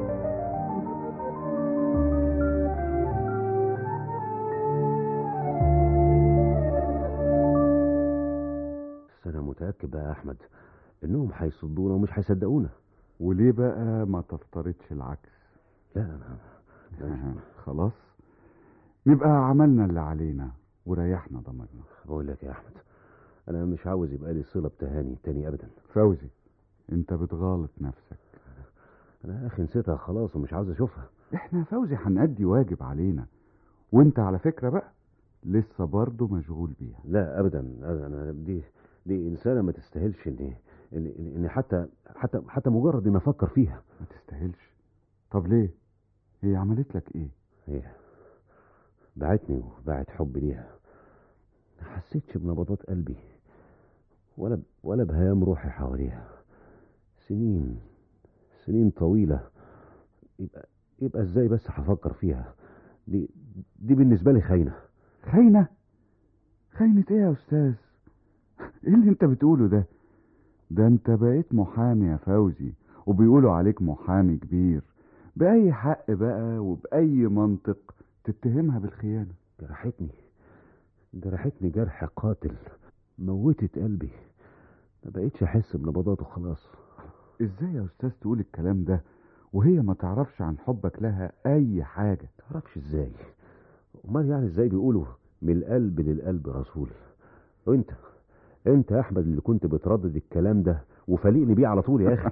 بس انا متاكد بقى يا احمد انهم هيصدونا ومش هيصدقونا وليه بقى ما تفترضش العكس لا انا أنا خلاص نبقى عملنا اللي علينا وريحنا ضميرنا بقول لك يا احمد انا مش عاوز يبقى لي صله بتهاني تاني ابدا فوزي انت بتغالط نفسك انا يا اخي نسيتها خلاص ومش عاوز اشوفها احنا يا فوزي هنأدي واجب علينا وانت على فكرة بقى لسه برضه مشغول بيها لا ابدا ابدا أنا دي دي انسانه ما تستاهلش اني اني إني- اني حتى حتى حتى مجرد اني افكر فيها ما تستاهلش طب ليه هي عملت لك ايه هي بعتني وبعت حبي ليها ما حسيتش بنبضات قلبي ولا ب- ولا بهيام روحي حواليها سنين سنين طويلة يبقى يبقى ازاي بس هفكر فيها دي دي بالنسبة لي خاينة خاينة خاينة ايه يا استاذ ايه اللي انت بتقوله ده ده انت بقيت محامي يا فوزي وبيقولوا عليك محامي كبير بأي حق بقى وبأي منطق تتهمها بالخيانة جرحتني جرحتني جرح قاتل موتت قلبي ما بقيتش احس بنبضاته خلاص ازاي يا استاذ تقول الكلام ده وهي ما تعرفش عن حبك لها اي حاجة تعرفش ازاي امال يعني ازاي بيقولوا من القلب للقلب رسول وانت انت يا احمد اللي كنت بتردد الكلام ده وفليقني بيه على طول يا اخي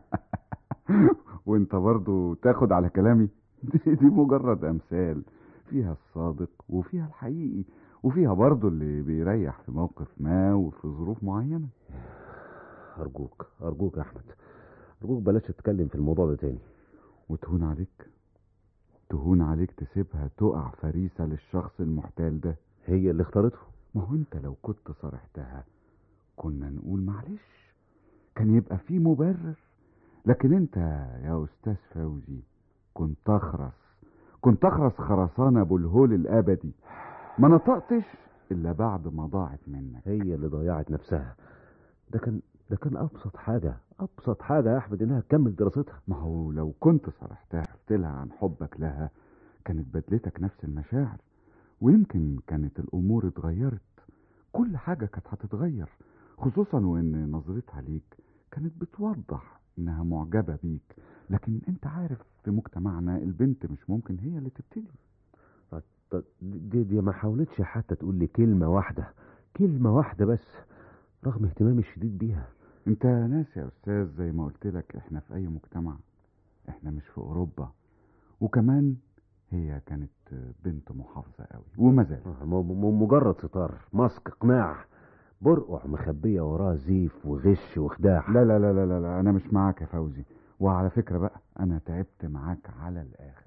وانت برضو تاخد على كلامي دي, دي مجرد امثال فيها الصادق وفيها الحقيقي وفيها برضو اللي بيريح في موقف ما وفي ظروف معينة ارجوك ارجوك يا احمد ارجوك بلاش تتكلم في الموضوع ده تاني وتهون عليك تهون عليك تسيبها تقع فريسة للشخص المحتال ده هي اللي اختارته ما هو انت لو كنت صرحتها كنا نقول معلش كان يبقى في مبرر لكن انت يا استاذ فوزي كنت اخرس كنت اخرس خرسانة ابو الهول الابدي ما نطقتش الا بعد ما ضاعت منك هي اللي ضيعت نفسها ده كان ده كان ابسط حاجه ابسط حاجه يا احمد انها تكمل دراستها ما هو لو كنت صرحتها قلت لها عن حبك لها كانت بدلتك نفس المشاعر ويمكن كانت الامور اتغيرت كل حاجة كانت هتتغير خصوصا وان نظرتها ليك كانت بتوضح انها معجبة بيك لكن انت عارف في مجتمعنا البنت مش ممكن هي اللي تبتدي طب دي, دي ما حاولتش حتى تقول لي كلمه واحده كلمه واحده بس رغم اهتمامي الشديد بيها انت ناس يا استاذ زي ما قلت لك احنا في اي مجتمع احنا مش في اوروبا وكمان هي كانت بنت محافظة قوي وما زالت آه، م- م- مجرد ستار ماسك اقناع برقع مخبيه وراه زيف وغش وخداع لا لا لا لا لا, لا انا مش معاك يا فوزي وعلى فكرة بقى انا تعبت معاك على الاخر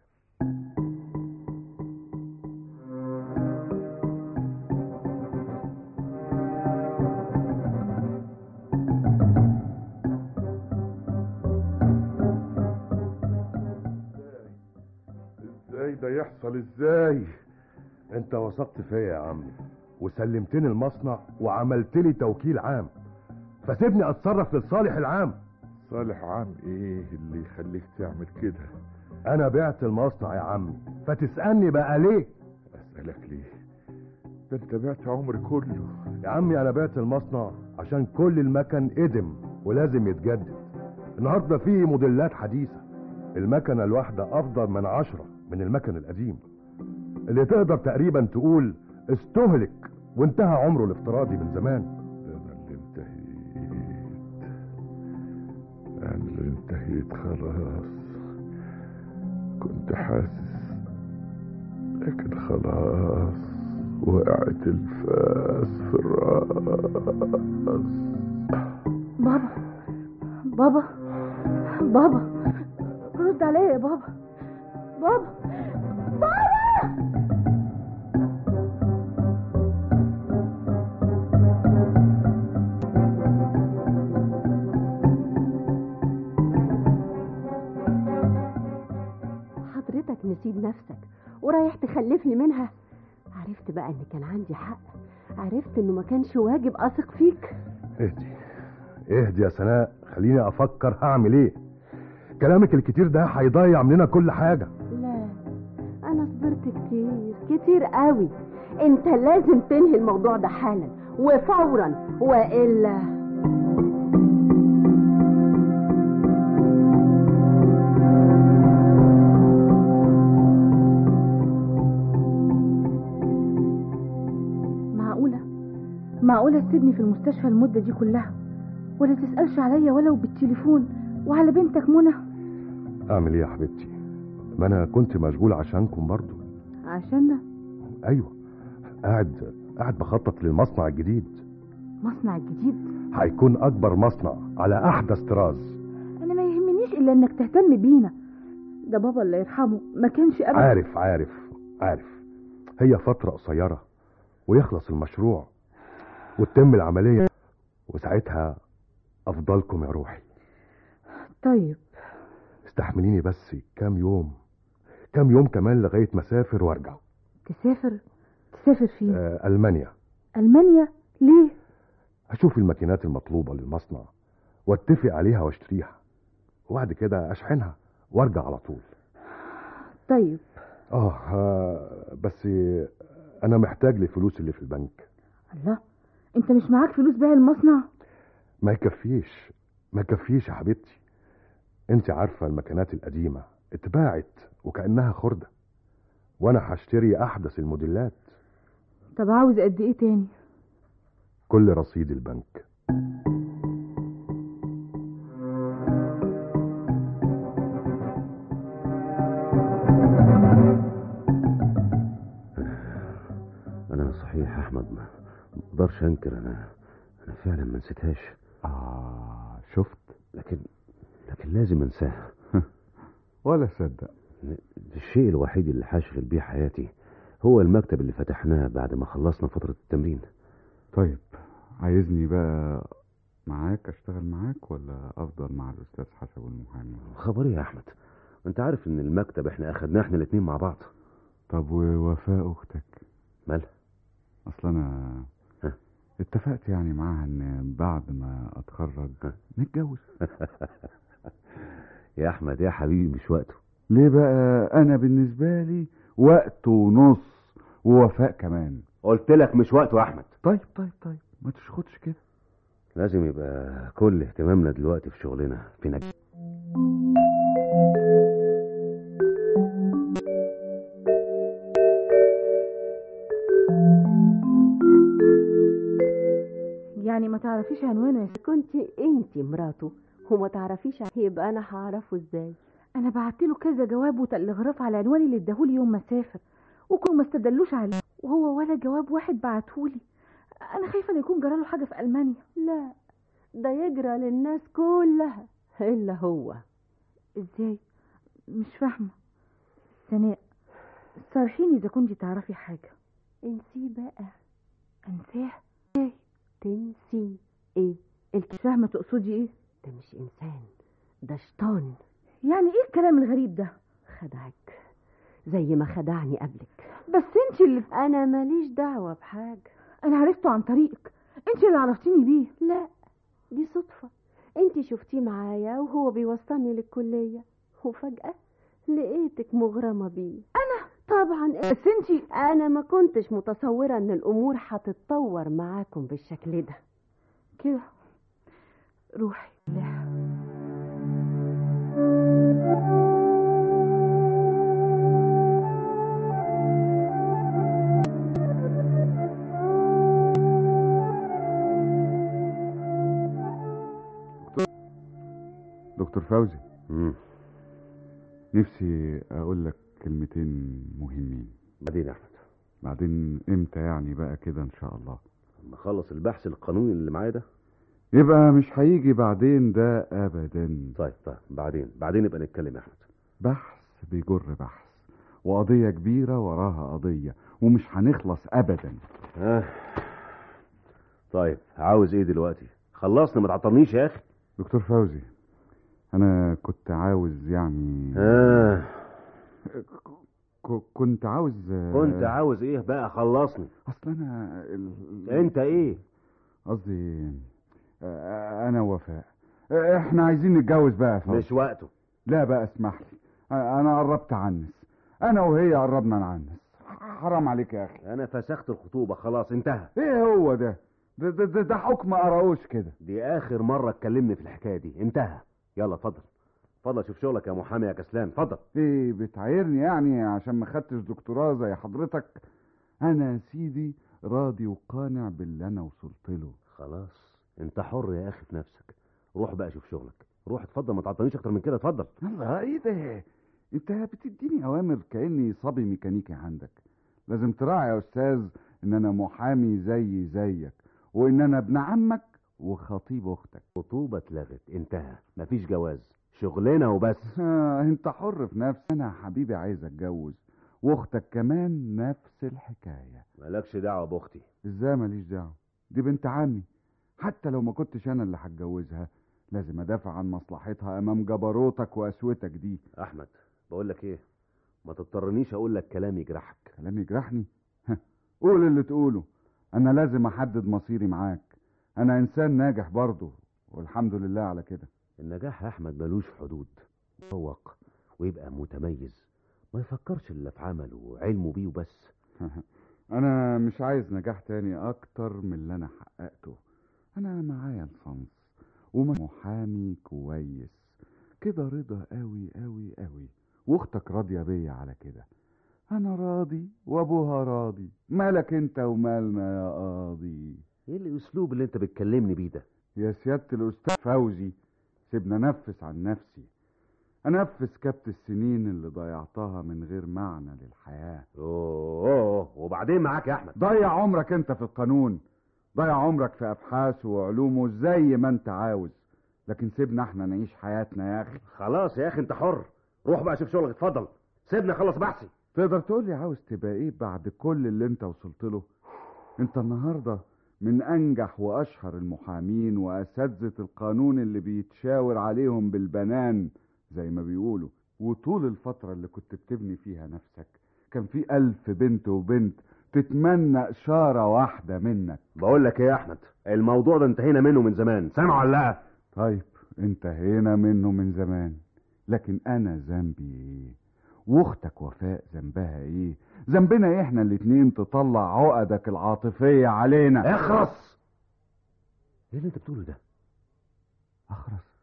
ازاي ده يحصل ازاي انت وثقت فيا يا عمي وسلمتني المصنع وعملت لي توكيل عام فسيبني اتصرف للصالح العام صالح عام ايه اللي يخليك تعمل كده انا بعت المصنع يا عمي فتسألني بقى ليه اسألك ليه ده انت بعت عمري كله يا عمي انا بعت المصنع عشان كل المكن قدم ولازم يتجدد النهارده في موديلات حديثة المكنة الواحدة افضل من عشرة من المكن القديم اللي تقدر تقريبا تقول استهلك وانتهى عمره الافتراضي من زمان ده انا اللي انتهيت انا اللي انتهيت خلاص كنت حاسس لكن خلاص وقعت الفاس في الراس بابا بابا بابا رد عليا يا بابا بابا بابا حضرتك نسيب نفسك ورايح تخلفني منها عرفت بقى ان كان عندي حق عرفت انه ما كانش واجب اثق فيك اهدي اهدي يا سناء خليني افكر هعمل ايه كلامك الكتير ده هيضيع مننا كل حاجة لا انا صبرت كتير كتير قوي انت لازم تنهي الموضوع ده حالا وفورا والا معقولة معقولة تسيبني في المستشفى المدة دي كلها ولا تسألش عليا ولو بالتليفون وعلى بنتك منى اعمل ايه يا حبيبتي ما انا كنت مشغول عشانكم برضو عشاننا ايوه قاعد قاعد بخطط للمصنع الجديد مصنع جديد هيكون اكبر مصنع على احدث طراز انا ما يهمنيش الا انك تهتم بينا ده بابا الله يرحمه ما كانش ابدا عارف عارف عارف هي فترة قصيرة ويخلص المشروع وتتم العملية وساعتها أفضلكم يا روحي طيب استحمليني بس كام يوم كام يوم كمان لغاية ما أسافر وأرجع تسافر تسافر فين آه ألمانيا المانيا ليه أشوف الماكينات المطلوبة للمصنع واتفق عليها واشتريها وبعد كده أشحنها وأرجع على طول طيب آه, آه بس أنا محتاج للفلوس اللي في البنك الله انت مش معاك فلوس بيع المصنع ما يكفيش ما يكفيش يا حبيبتي انت عارفة المكانات القديمة اتباعت وكأنها خردة وانا هشتري احدث الموديلات طب عاوز قد ايه تاني كل رصيد البنك انا صحيح يا احمد ما ما اقدرش انكر انا انا فعلا ما نسيتهاش آه شفت لكن لكن لازم انساها ولا صدق الشيء الوحيد اللي هشغل بيه حياتي هو المكتب اللي فتحناه بعد ما خلصنا فترة التمرين طيب عايزني بقى معاك اشتغل معاك ولا افضل مع الاستاذ حسن والمحامي خبر ايه يا احمد انت عارف ان المكتب احنا اخدناه احنا الاتنين مع بعض طب ووفاء اختك مالها اصل انا ها؟ اتفقت يعني معاها ان بعد ما اتخرج ها؟ نتجوز يا احمد يا حبيبي مش وقته ليه بقى انا بالنسبه لي وقت ونص ووفاء كمان قلت لك مش وقته يا احمد طيب طيب طيب ما تشخطش كده لازم يبقى كل اهتمامنا دلوقتي في شغلنا في نج... يعني ما تعرفيش عنوانه يا ست كنت انت مراته وما تعرفيش يبقى انا هعرفه ازاي انا بعت له كذا جواب وتلغراف على عنواني اللي اداهولي يوم ما سافر وكانوا ما استدلوش عليه وهو ولا جواب واحد بعتهولي انا خايفه ان يكون جراله حاجه في المانيا لا ده يجرى للناس كلها الا هو ازاي مش فاهمه سناء صارحيني اذا كنتي تعرفي حاجه انسيه بقى انساه تنسي ايه مش فاهمه تقصدي ايه ده مش انسان ده شيطان يعني ايه الكلام الغريب ده خدعك زي ما خدعني قبلك بس انت اللي انا ماليش دعوه بحاجه انا عرفته عن طريقك انت اللي عرفتيني بيه لا دي صدفه انت شفتيه معايا وهو بيوصلني للكليه وفجاه لقيتك مغرمه بيه انا طبعا بس انت انا ما كنتش متصوره ان الامور هتتطور معاكم بالشكل ده كده روحي لا دكتور فوزي مم. نفسي اقول لك كلمتين مهمين بعدين يا احمد بعدين امتى يعني بقى كده ان شاء الله لما اخلص البحث القانوني اللي معايا ده يبقى مش هيجي بعدين ده ابدا طيب طيب بعدين بعدين نبقى نتكلم يا احمد بحث بيجر بحث وقضية كبيرة وراها قضية ومش هنخلص ابدا آه. طيب عاوز ايه دلوقتي خلصنا ما تعطلنيش يا اخي دكتور فوزي انا كنت عاوز يعني آه. ك- كنت عاوز كنت عاوز ايه بقى خلصني اصل انا ال... انت ايه قصدي آه، انا وفاء آه، احنا عايزين نتجوز بقى يا فوزي مش وقته لا بقى اسمح لي آه، انا قربت عنس انا وهي قربنا نعنس حرام عليك يا اخي انا فسخت الخطوبة خلاص انتهى ايه هو ده ده, ده, ده, ده حكم قراوش كده دي اخر مرة اتكلمني في الحكاية دي انتهى يلا اتفضل اتفضل شوف شغلك يا محامي يا كسلان اتفضل ايه بتعايرني يعني عشان ما خدتش دكتوراه زي حضرتك انا يا سيدي راضي وقانع باللي انا وصلت له خلاص انت حر يا اخي في نفسك روح بقى شوف شغلك روح اتفضل ما تعطلنيش اكتر من كده اتفضل الله ايه ده انت بتديني اوامر كاني صبي ميكانيكي عندك لازم تراعي يا استاذ ان انا محامي زي زيك وان انا ابن عمك وخطيب اختك خطوبة اتلغت انتهى مفيش جواز شغلنا وبس آه انت حر في نفسك انا يا حبيبي عايز اتجوز واختك كمان نفس الحكايه مالكش دعوة باختي ازاي ماليش دعوه دي بنت عمي حتى لو ما كنتش انا اللي هتجوزها لازم ادافع عن مصلحتها امام جبروتك وقسوتك دي احمد بقول لك ايه ما تضطرنيش اقول لك كلام يجرحك كلام يجرحني ها، قول اللي تقوله انا لازم احدد مصيري معاك انا انسان ناجح برضه والحمد لله على كده النجاح يا احمد ملوش حدود يتفوق ويبقى متميز ما يفكرش الا في عمله وعلمه بيه وبس انا مش عايز نجاح تاني اكتر من اللي انا حققته انا معايا الفنص ومحامي كويس كده رضا قوي قوي قوي واختك راضيه بيا على كده انا راضي وابوها راضي مالك انت ومالنا يا قاضي ايه الاسلوب اللي انت بتكلمني بيه ده يا سيادة الأستاذ فوزي سيبنا نفس عن نفسي أنفس كبت السنين اللي ضيعتها من غير معنى للحياة اوه أوه، وبعدين معاك يا احمد ضيع عمرك انت في القانون ضيع عمرك في أبحاثه وعلومه زي ما انت عاوز لكن سيبنا احنا نعيش حياتنا يا أخي خلاص يا اخي انت حر روح بقى شوف شغلك اتفضل سيبني اخلص بحثي تقدر تقول لي عاوز تبقى ايه بعد كل اللي انت وصلت له انت النهارده من انجح واشهر المحامين واساتذه القانون اللي بيتشاور عليهم بالبنان زي ما بيقولوا وطول الفتره اللي كنت بتبني فيها نفسك كان في الف بنت وبنت تتمنى اشاره واحده منك بقول لك ايه يا احمد الموضوع ده انتهينا منه من زمان سامع ولا لا طيب انتهينا منه من زمان لكن انا ذنبي ايه واختك وفاء ذنبها ايه ذنبنا ايه احنا الاتنين تطلع عقدك العاطفية علينا اخرس ايه اللي انت بتقوله ده اخرس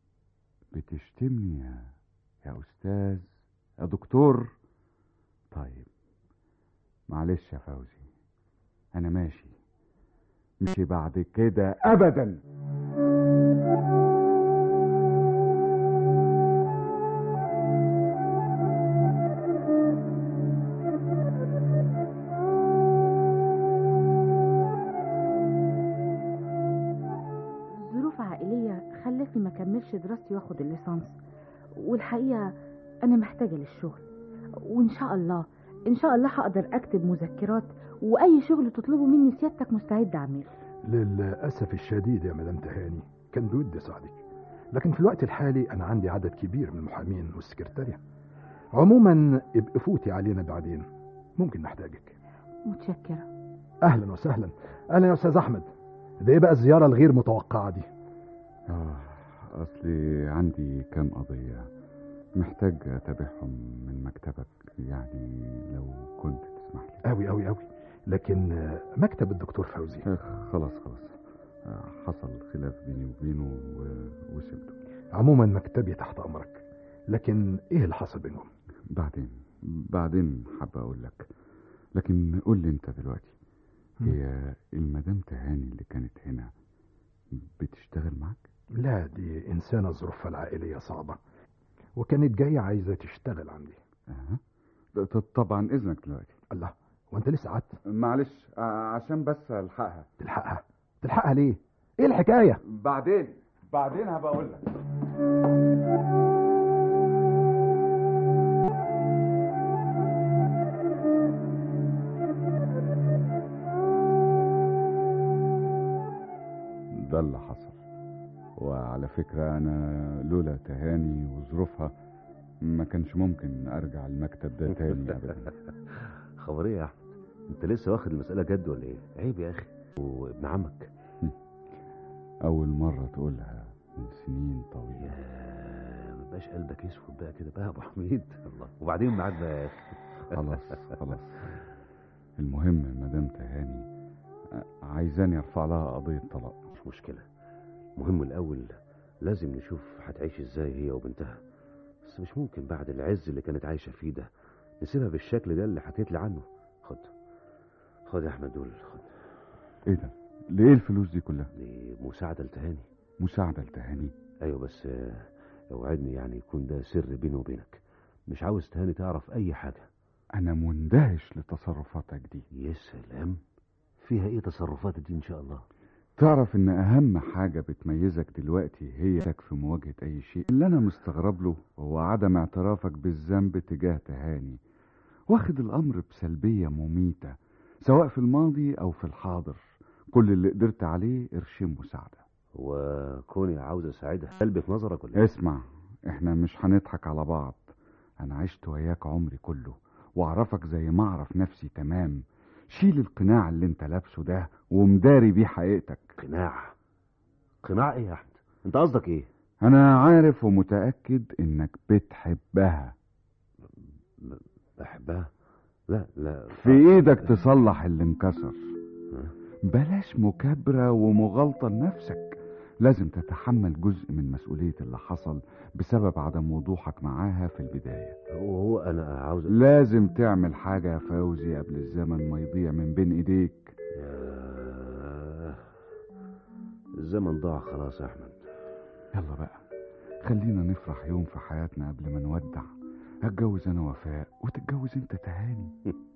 بتشتمني يا يا استاذ يا دكتور طيب معلش يا فوزي انا ماشي مشي بعد كده ابدا ظروف عائلية خلتني ما كملش دراستي واخد الليسانس والحقيقة أنا محتاجة للشغل وإن شاء الله إن شاء الله هقدر أكتب مذكرات وأي شغل تطلبه مني سيادتك مستعد أعمله للأسف الشديد يا مدام تهاني كان بودي أساعدك لكن في الوقت الحالي أنا عندي عدد كبير من المحامين والسكرتارية عموما ابقى فوتي علينا بعدين ممكن نحتاجك متشكرة أهلا وسهلا أهلا يا أستاذ أحمد ده إيه بقى الزيارة الغير متوقعة دي آه أصلي عندي كام قضية محتاج أتابعهم من مكتبك يعني لو كنت تسمح لي أوي أوي أوي لكن آه، مكتب الدكتور فوزي آه، خلاص خلاص آه، حصل خلاف بيني وبينه و- وسبته عموما مكتبي تحت أمرك لكن إيه اللي حصل بينهم بعدين بعدين حابة أقول لك لكن قول لي أنت دلوقتي هي المدام تهاني اللي كانت هنا بتشتغل معاك؟ لا دي إنسانة ظروفها العائلية صعبة وكانت جاية عايزة تشتغل عندي أه. ط- طبعا إذنك دلوقتي الله وأنت لسه قعدت معلش ع- عشان بس ألحقها تلحقها تلحقها ليه إيه الحكاية بعدين بعدين هبقى أقول لك ده اللي حصل وعلى فكرة أنا لولا تهاني وظروفها ما كانش ممكن ارجع المكتب ده تاني ابدا خبر ايه يا احمد انت لسه واخد المساله جد ولا ايه عيب يا اخي وابن عمك اول مره تقولها من سنين طويله يا ما بقاش قلبك اسود بقى كده بقى يا ابو حميد الله وبعدين معاك بقى يا اخي خلاص خلاص المهم مدام تهاني عايزاني ارفع لها قضيه طلاق مش مشكله المهم الاول لازم نشوف هتعيش ازاي هي وبنتها بس مش ممكن بعد العز اللي كانت عايشه فيه ده نسيبها بالشكل ده اللي حكيت لي عنه خد خد يا احمد دول خد ايه ده ليه الفلوس دي كلها دي مساعده لتهاني مساعده لتهاني ايوه بس آه، اوعدني يعني يكون ده سر بيني وبينك مش عاوز تهاني تعرف اي حاجه انا مندهش لتصرفاتك دي يا سلام فيها ايه تصرفات دي ان شاء الله تعرف ان اهم حاجة بتميزك دلوقتي هي لك في مواجهة اي شيء اللي انا مستغرب له هو عدم اعترافك بالذنب تجاه تهاني واخد الامر بسلبية مميتة سواء في الماضي او في الحاضر كل اللي قدرت عليه ارشم مساعدة وكوني عاوز اساعدها قلبي في نظرك ولا إيه؟ اسمع احنا مش هنضحك على بعض انا عشت وياك عمري كله واعرفك زي ما اعرف نفسي تمام شيل القناع اللي انت لابسه ده ومداري بيه حقيقتك قناع قناع ايه يا احمد انت قصدك ايه انا عارف ومتأكد انك بتحبها ب- بحبها لا لا في ايدك تصلح اللي انكسر بلاش مكابرة ومغالطة لنفسك لازم تتحمل جزء من مسؤولية اللي حصل بسبب عدم وضوحك معاها في البداية وهو انا عاوز لازم تعمل حاجة يا فوزي قبل الزمن ما يضيع من بين ايديك يا الزمن ضاع خلاص يا احمد يلا بقى خلينا نفرح يوم في حياتنا قبل ما نودع اتجوز انا وفاء وتتجوز انت تهاني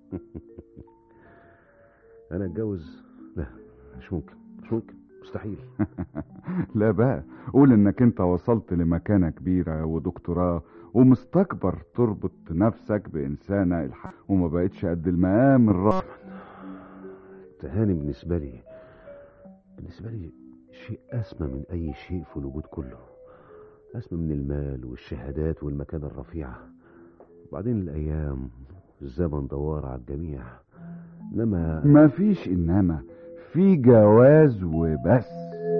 انا اتجوز لا مش ممكن مش ممكن مستحيل لا بقى قول انك انت وصلت لمكانة كبيرة ودكتوراه ومستكبر تربط نفسك بإنسانة الحق وما بقتش قد المقام الرائع تهاني بالنسبة لي بالنسبة لي شيء أسمى من أي شيء في الوجود كله أسمى من المال والشهادات والمكانة الرفيعة وبعدين الأيام الزمن دوار على الجميع إنما ما فيش إنما في جواز وبس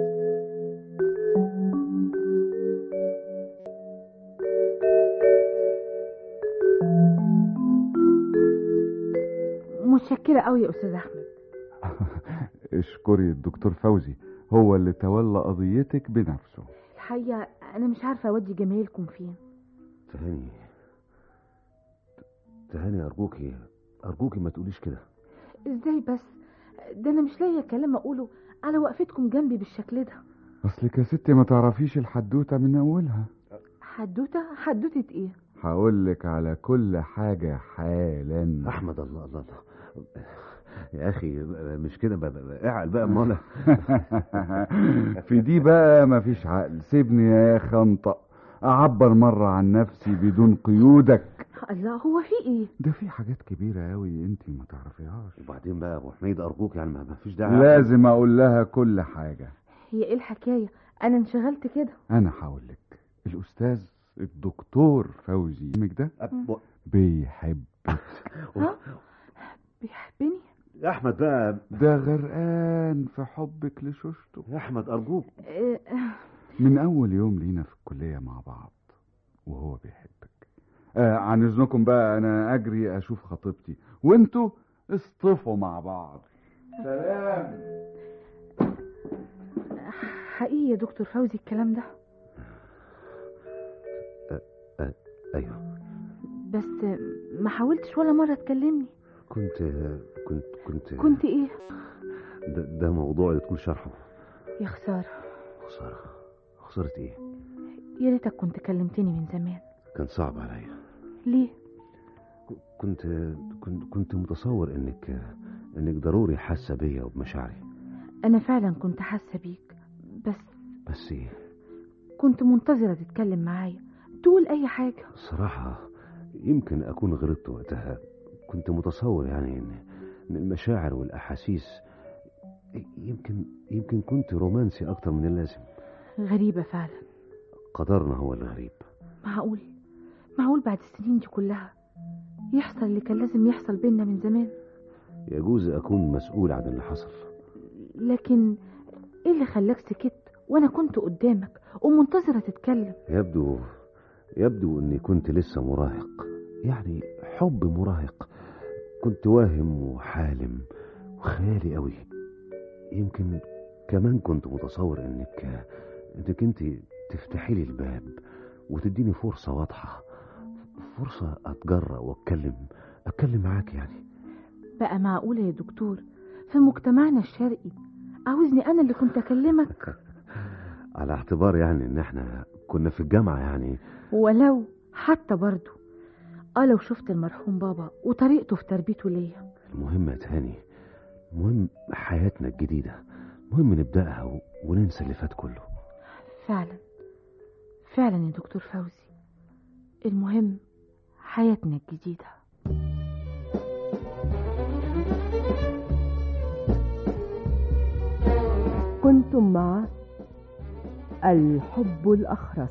متشكرة قوي يا أستاذ أحمد اشكري الدكتور فوزي هو اللي تولى قضيتك بنفسه الحقيقة أنا مش عارفة أودي جمايلكم فين تهاني تهاني أرجوكي أرجوكي ما تقوليش كده إزاي بس ده أنا مش لاقية كلام أقوله على وقفتكم جنبي بالشكل ده اصلك يا ستي ما تعرفيش الحدوتة من اولها حدوتة حدوتة إيه هقولك على كل حاجة حالا أحمد الله الله الله يا أخي مش كده بقى- بقى- اعقل بقى أمال في دي بقى مفيش عقل سيبني يا خنطق اعبر مرة عن نفسي بدون قيودك الله هو في إيه ده في حاجات كبيرة قوي انت ما تعرفيهاش وبعدين بقى يا أبو حميد أرجوك يعني ما ما فيش داعي لازم اقول لها كل حاجة هي إيه الحكاية أنا انشغلت كده انا هقولك الاستاذ الدكتور فوزي اسمك ده أب- بيحب ها بيحبني يا أحمد بقى ده غرقان في حبك لشوشته يا أحمد أرجوك آه، من اول يوم لينا في الكلية مع بعض وهو بيحبك آه عن اذنكم بقى انا اجري اشوف خطيبتي وانتوا اصطفوا مع بعض سلام حقيقي يا دكتور فوزي الكلام ده أيوه بس ما حاولتش ولا مرة تكلمني كنت كنت كنت كنت إيه ده, ده موضوع يطول شرحه يا خسارة خسارة خسارة إيه يا ريتك كنت كلمتني من زمان كان صعب عليا ليه كنت كنت كنت متصور انك انك ضروري حاسه بيا وبمشاعري أنا فعلا كنت حاسة بيك بس بس ايه كنت منتظرة تتكلم معايا تقول أي حاجة الصراحه يمكن اكون غلطت وقتها كنت متصور يعني ان ان المشاعر والاحاسيس يمكن يمكن كنت رومانسي اكتر من اللازم غريبة فعلا قدرنا هو الغريب معقول معقول بعد السنين دي كلها يحصل اللي كان لازم يحصل بينا من زمان يجوز أكون مسؤول عن اللي حصل لكن ايه اللي خلاك سكت وانا كنت قدامك ومنتظرة تتكلم يبدو يبدو أني كنت لسه مراهق يعني حب مراهق كنت واهم وحالم وخيالي قوي يمكن كمان كنت متصور انك انك انت تفتحي لي الباب وتديني فرصة واضحة فرصة اتجرأ واتكلم اتكلم معاك يعني بقى معقولة يا دكتور في مجتمعنا الشرقي عاوزني انا اللي كنت اكلمك على اعتبار يعني ان احنا كنا في الجامعة يعني ولو حتى برضو اه لو شفت المرحوم بابا وطريقته في تربيته ليا المهم يا تهاني المهم حياتنا الجديدة المهم نبدأها و... وننسى اللي فات كله فعلا فعلا يا دكتور فوزي المهم حياتنا الجديدة كنتم مع الحب الأخرس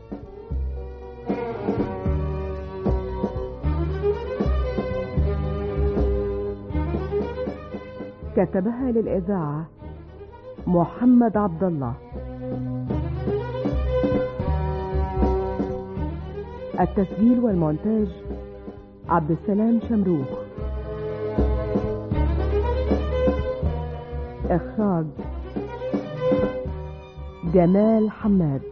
كتبها للإذاعة محمد عبد الله التسجيل والمونتاج عبد السلام شمروخ إخراج جمال حماد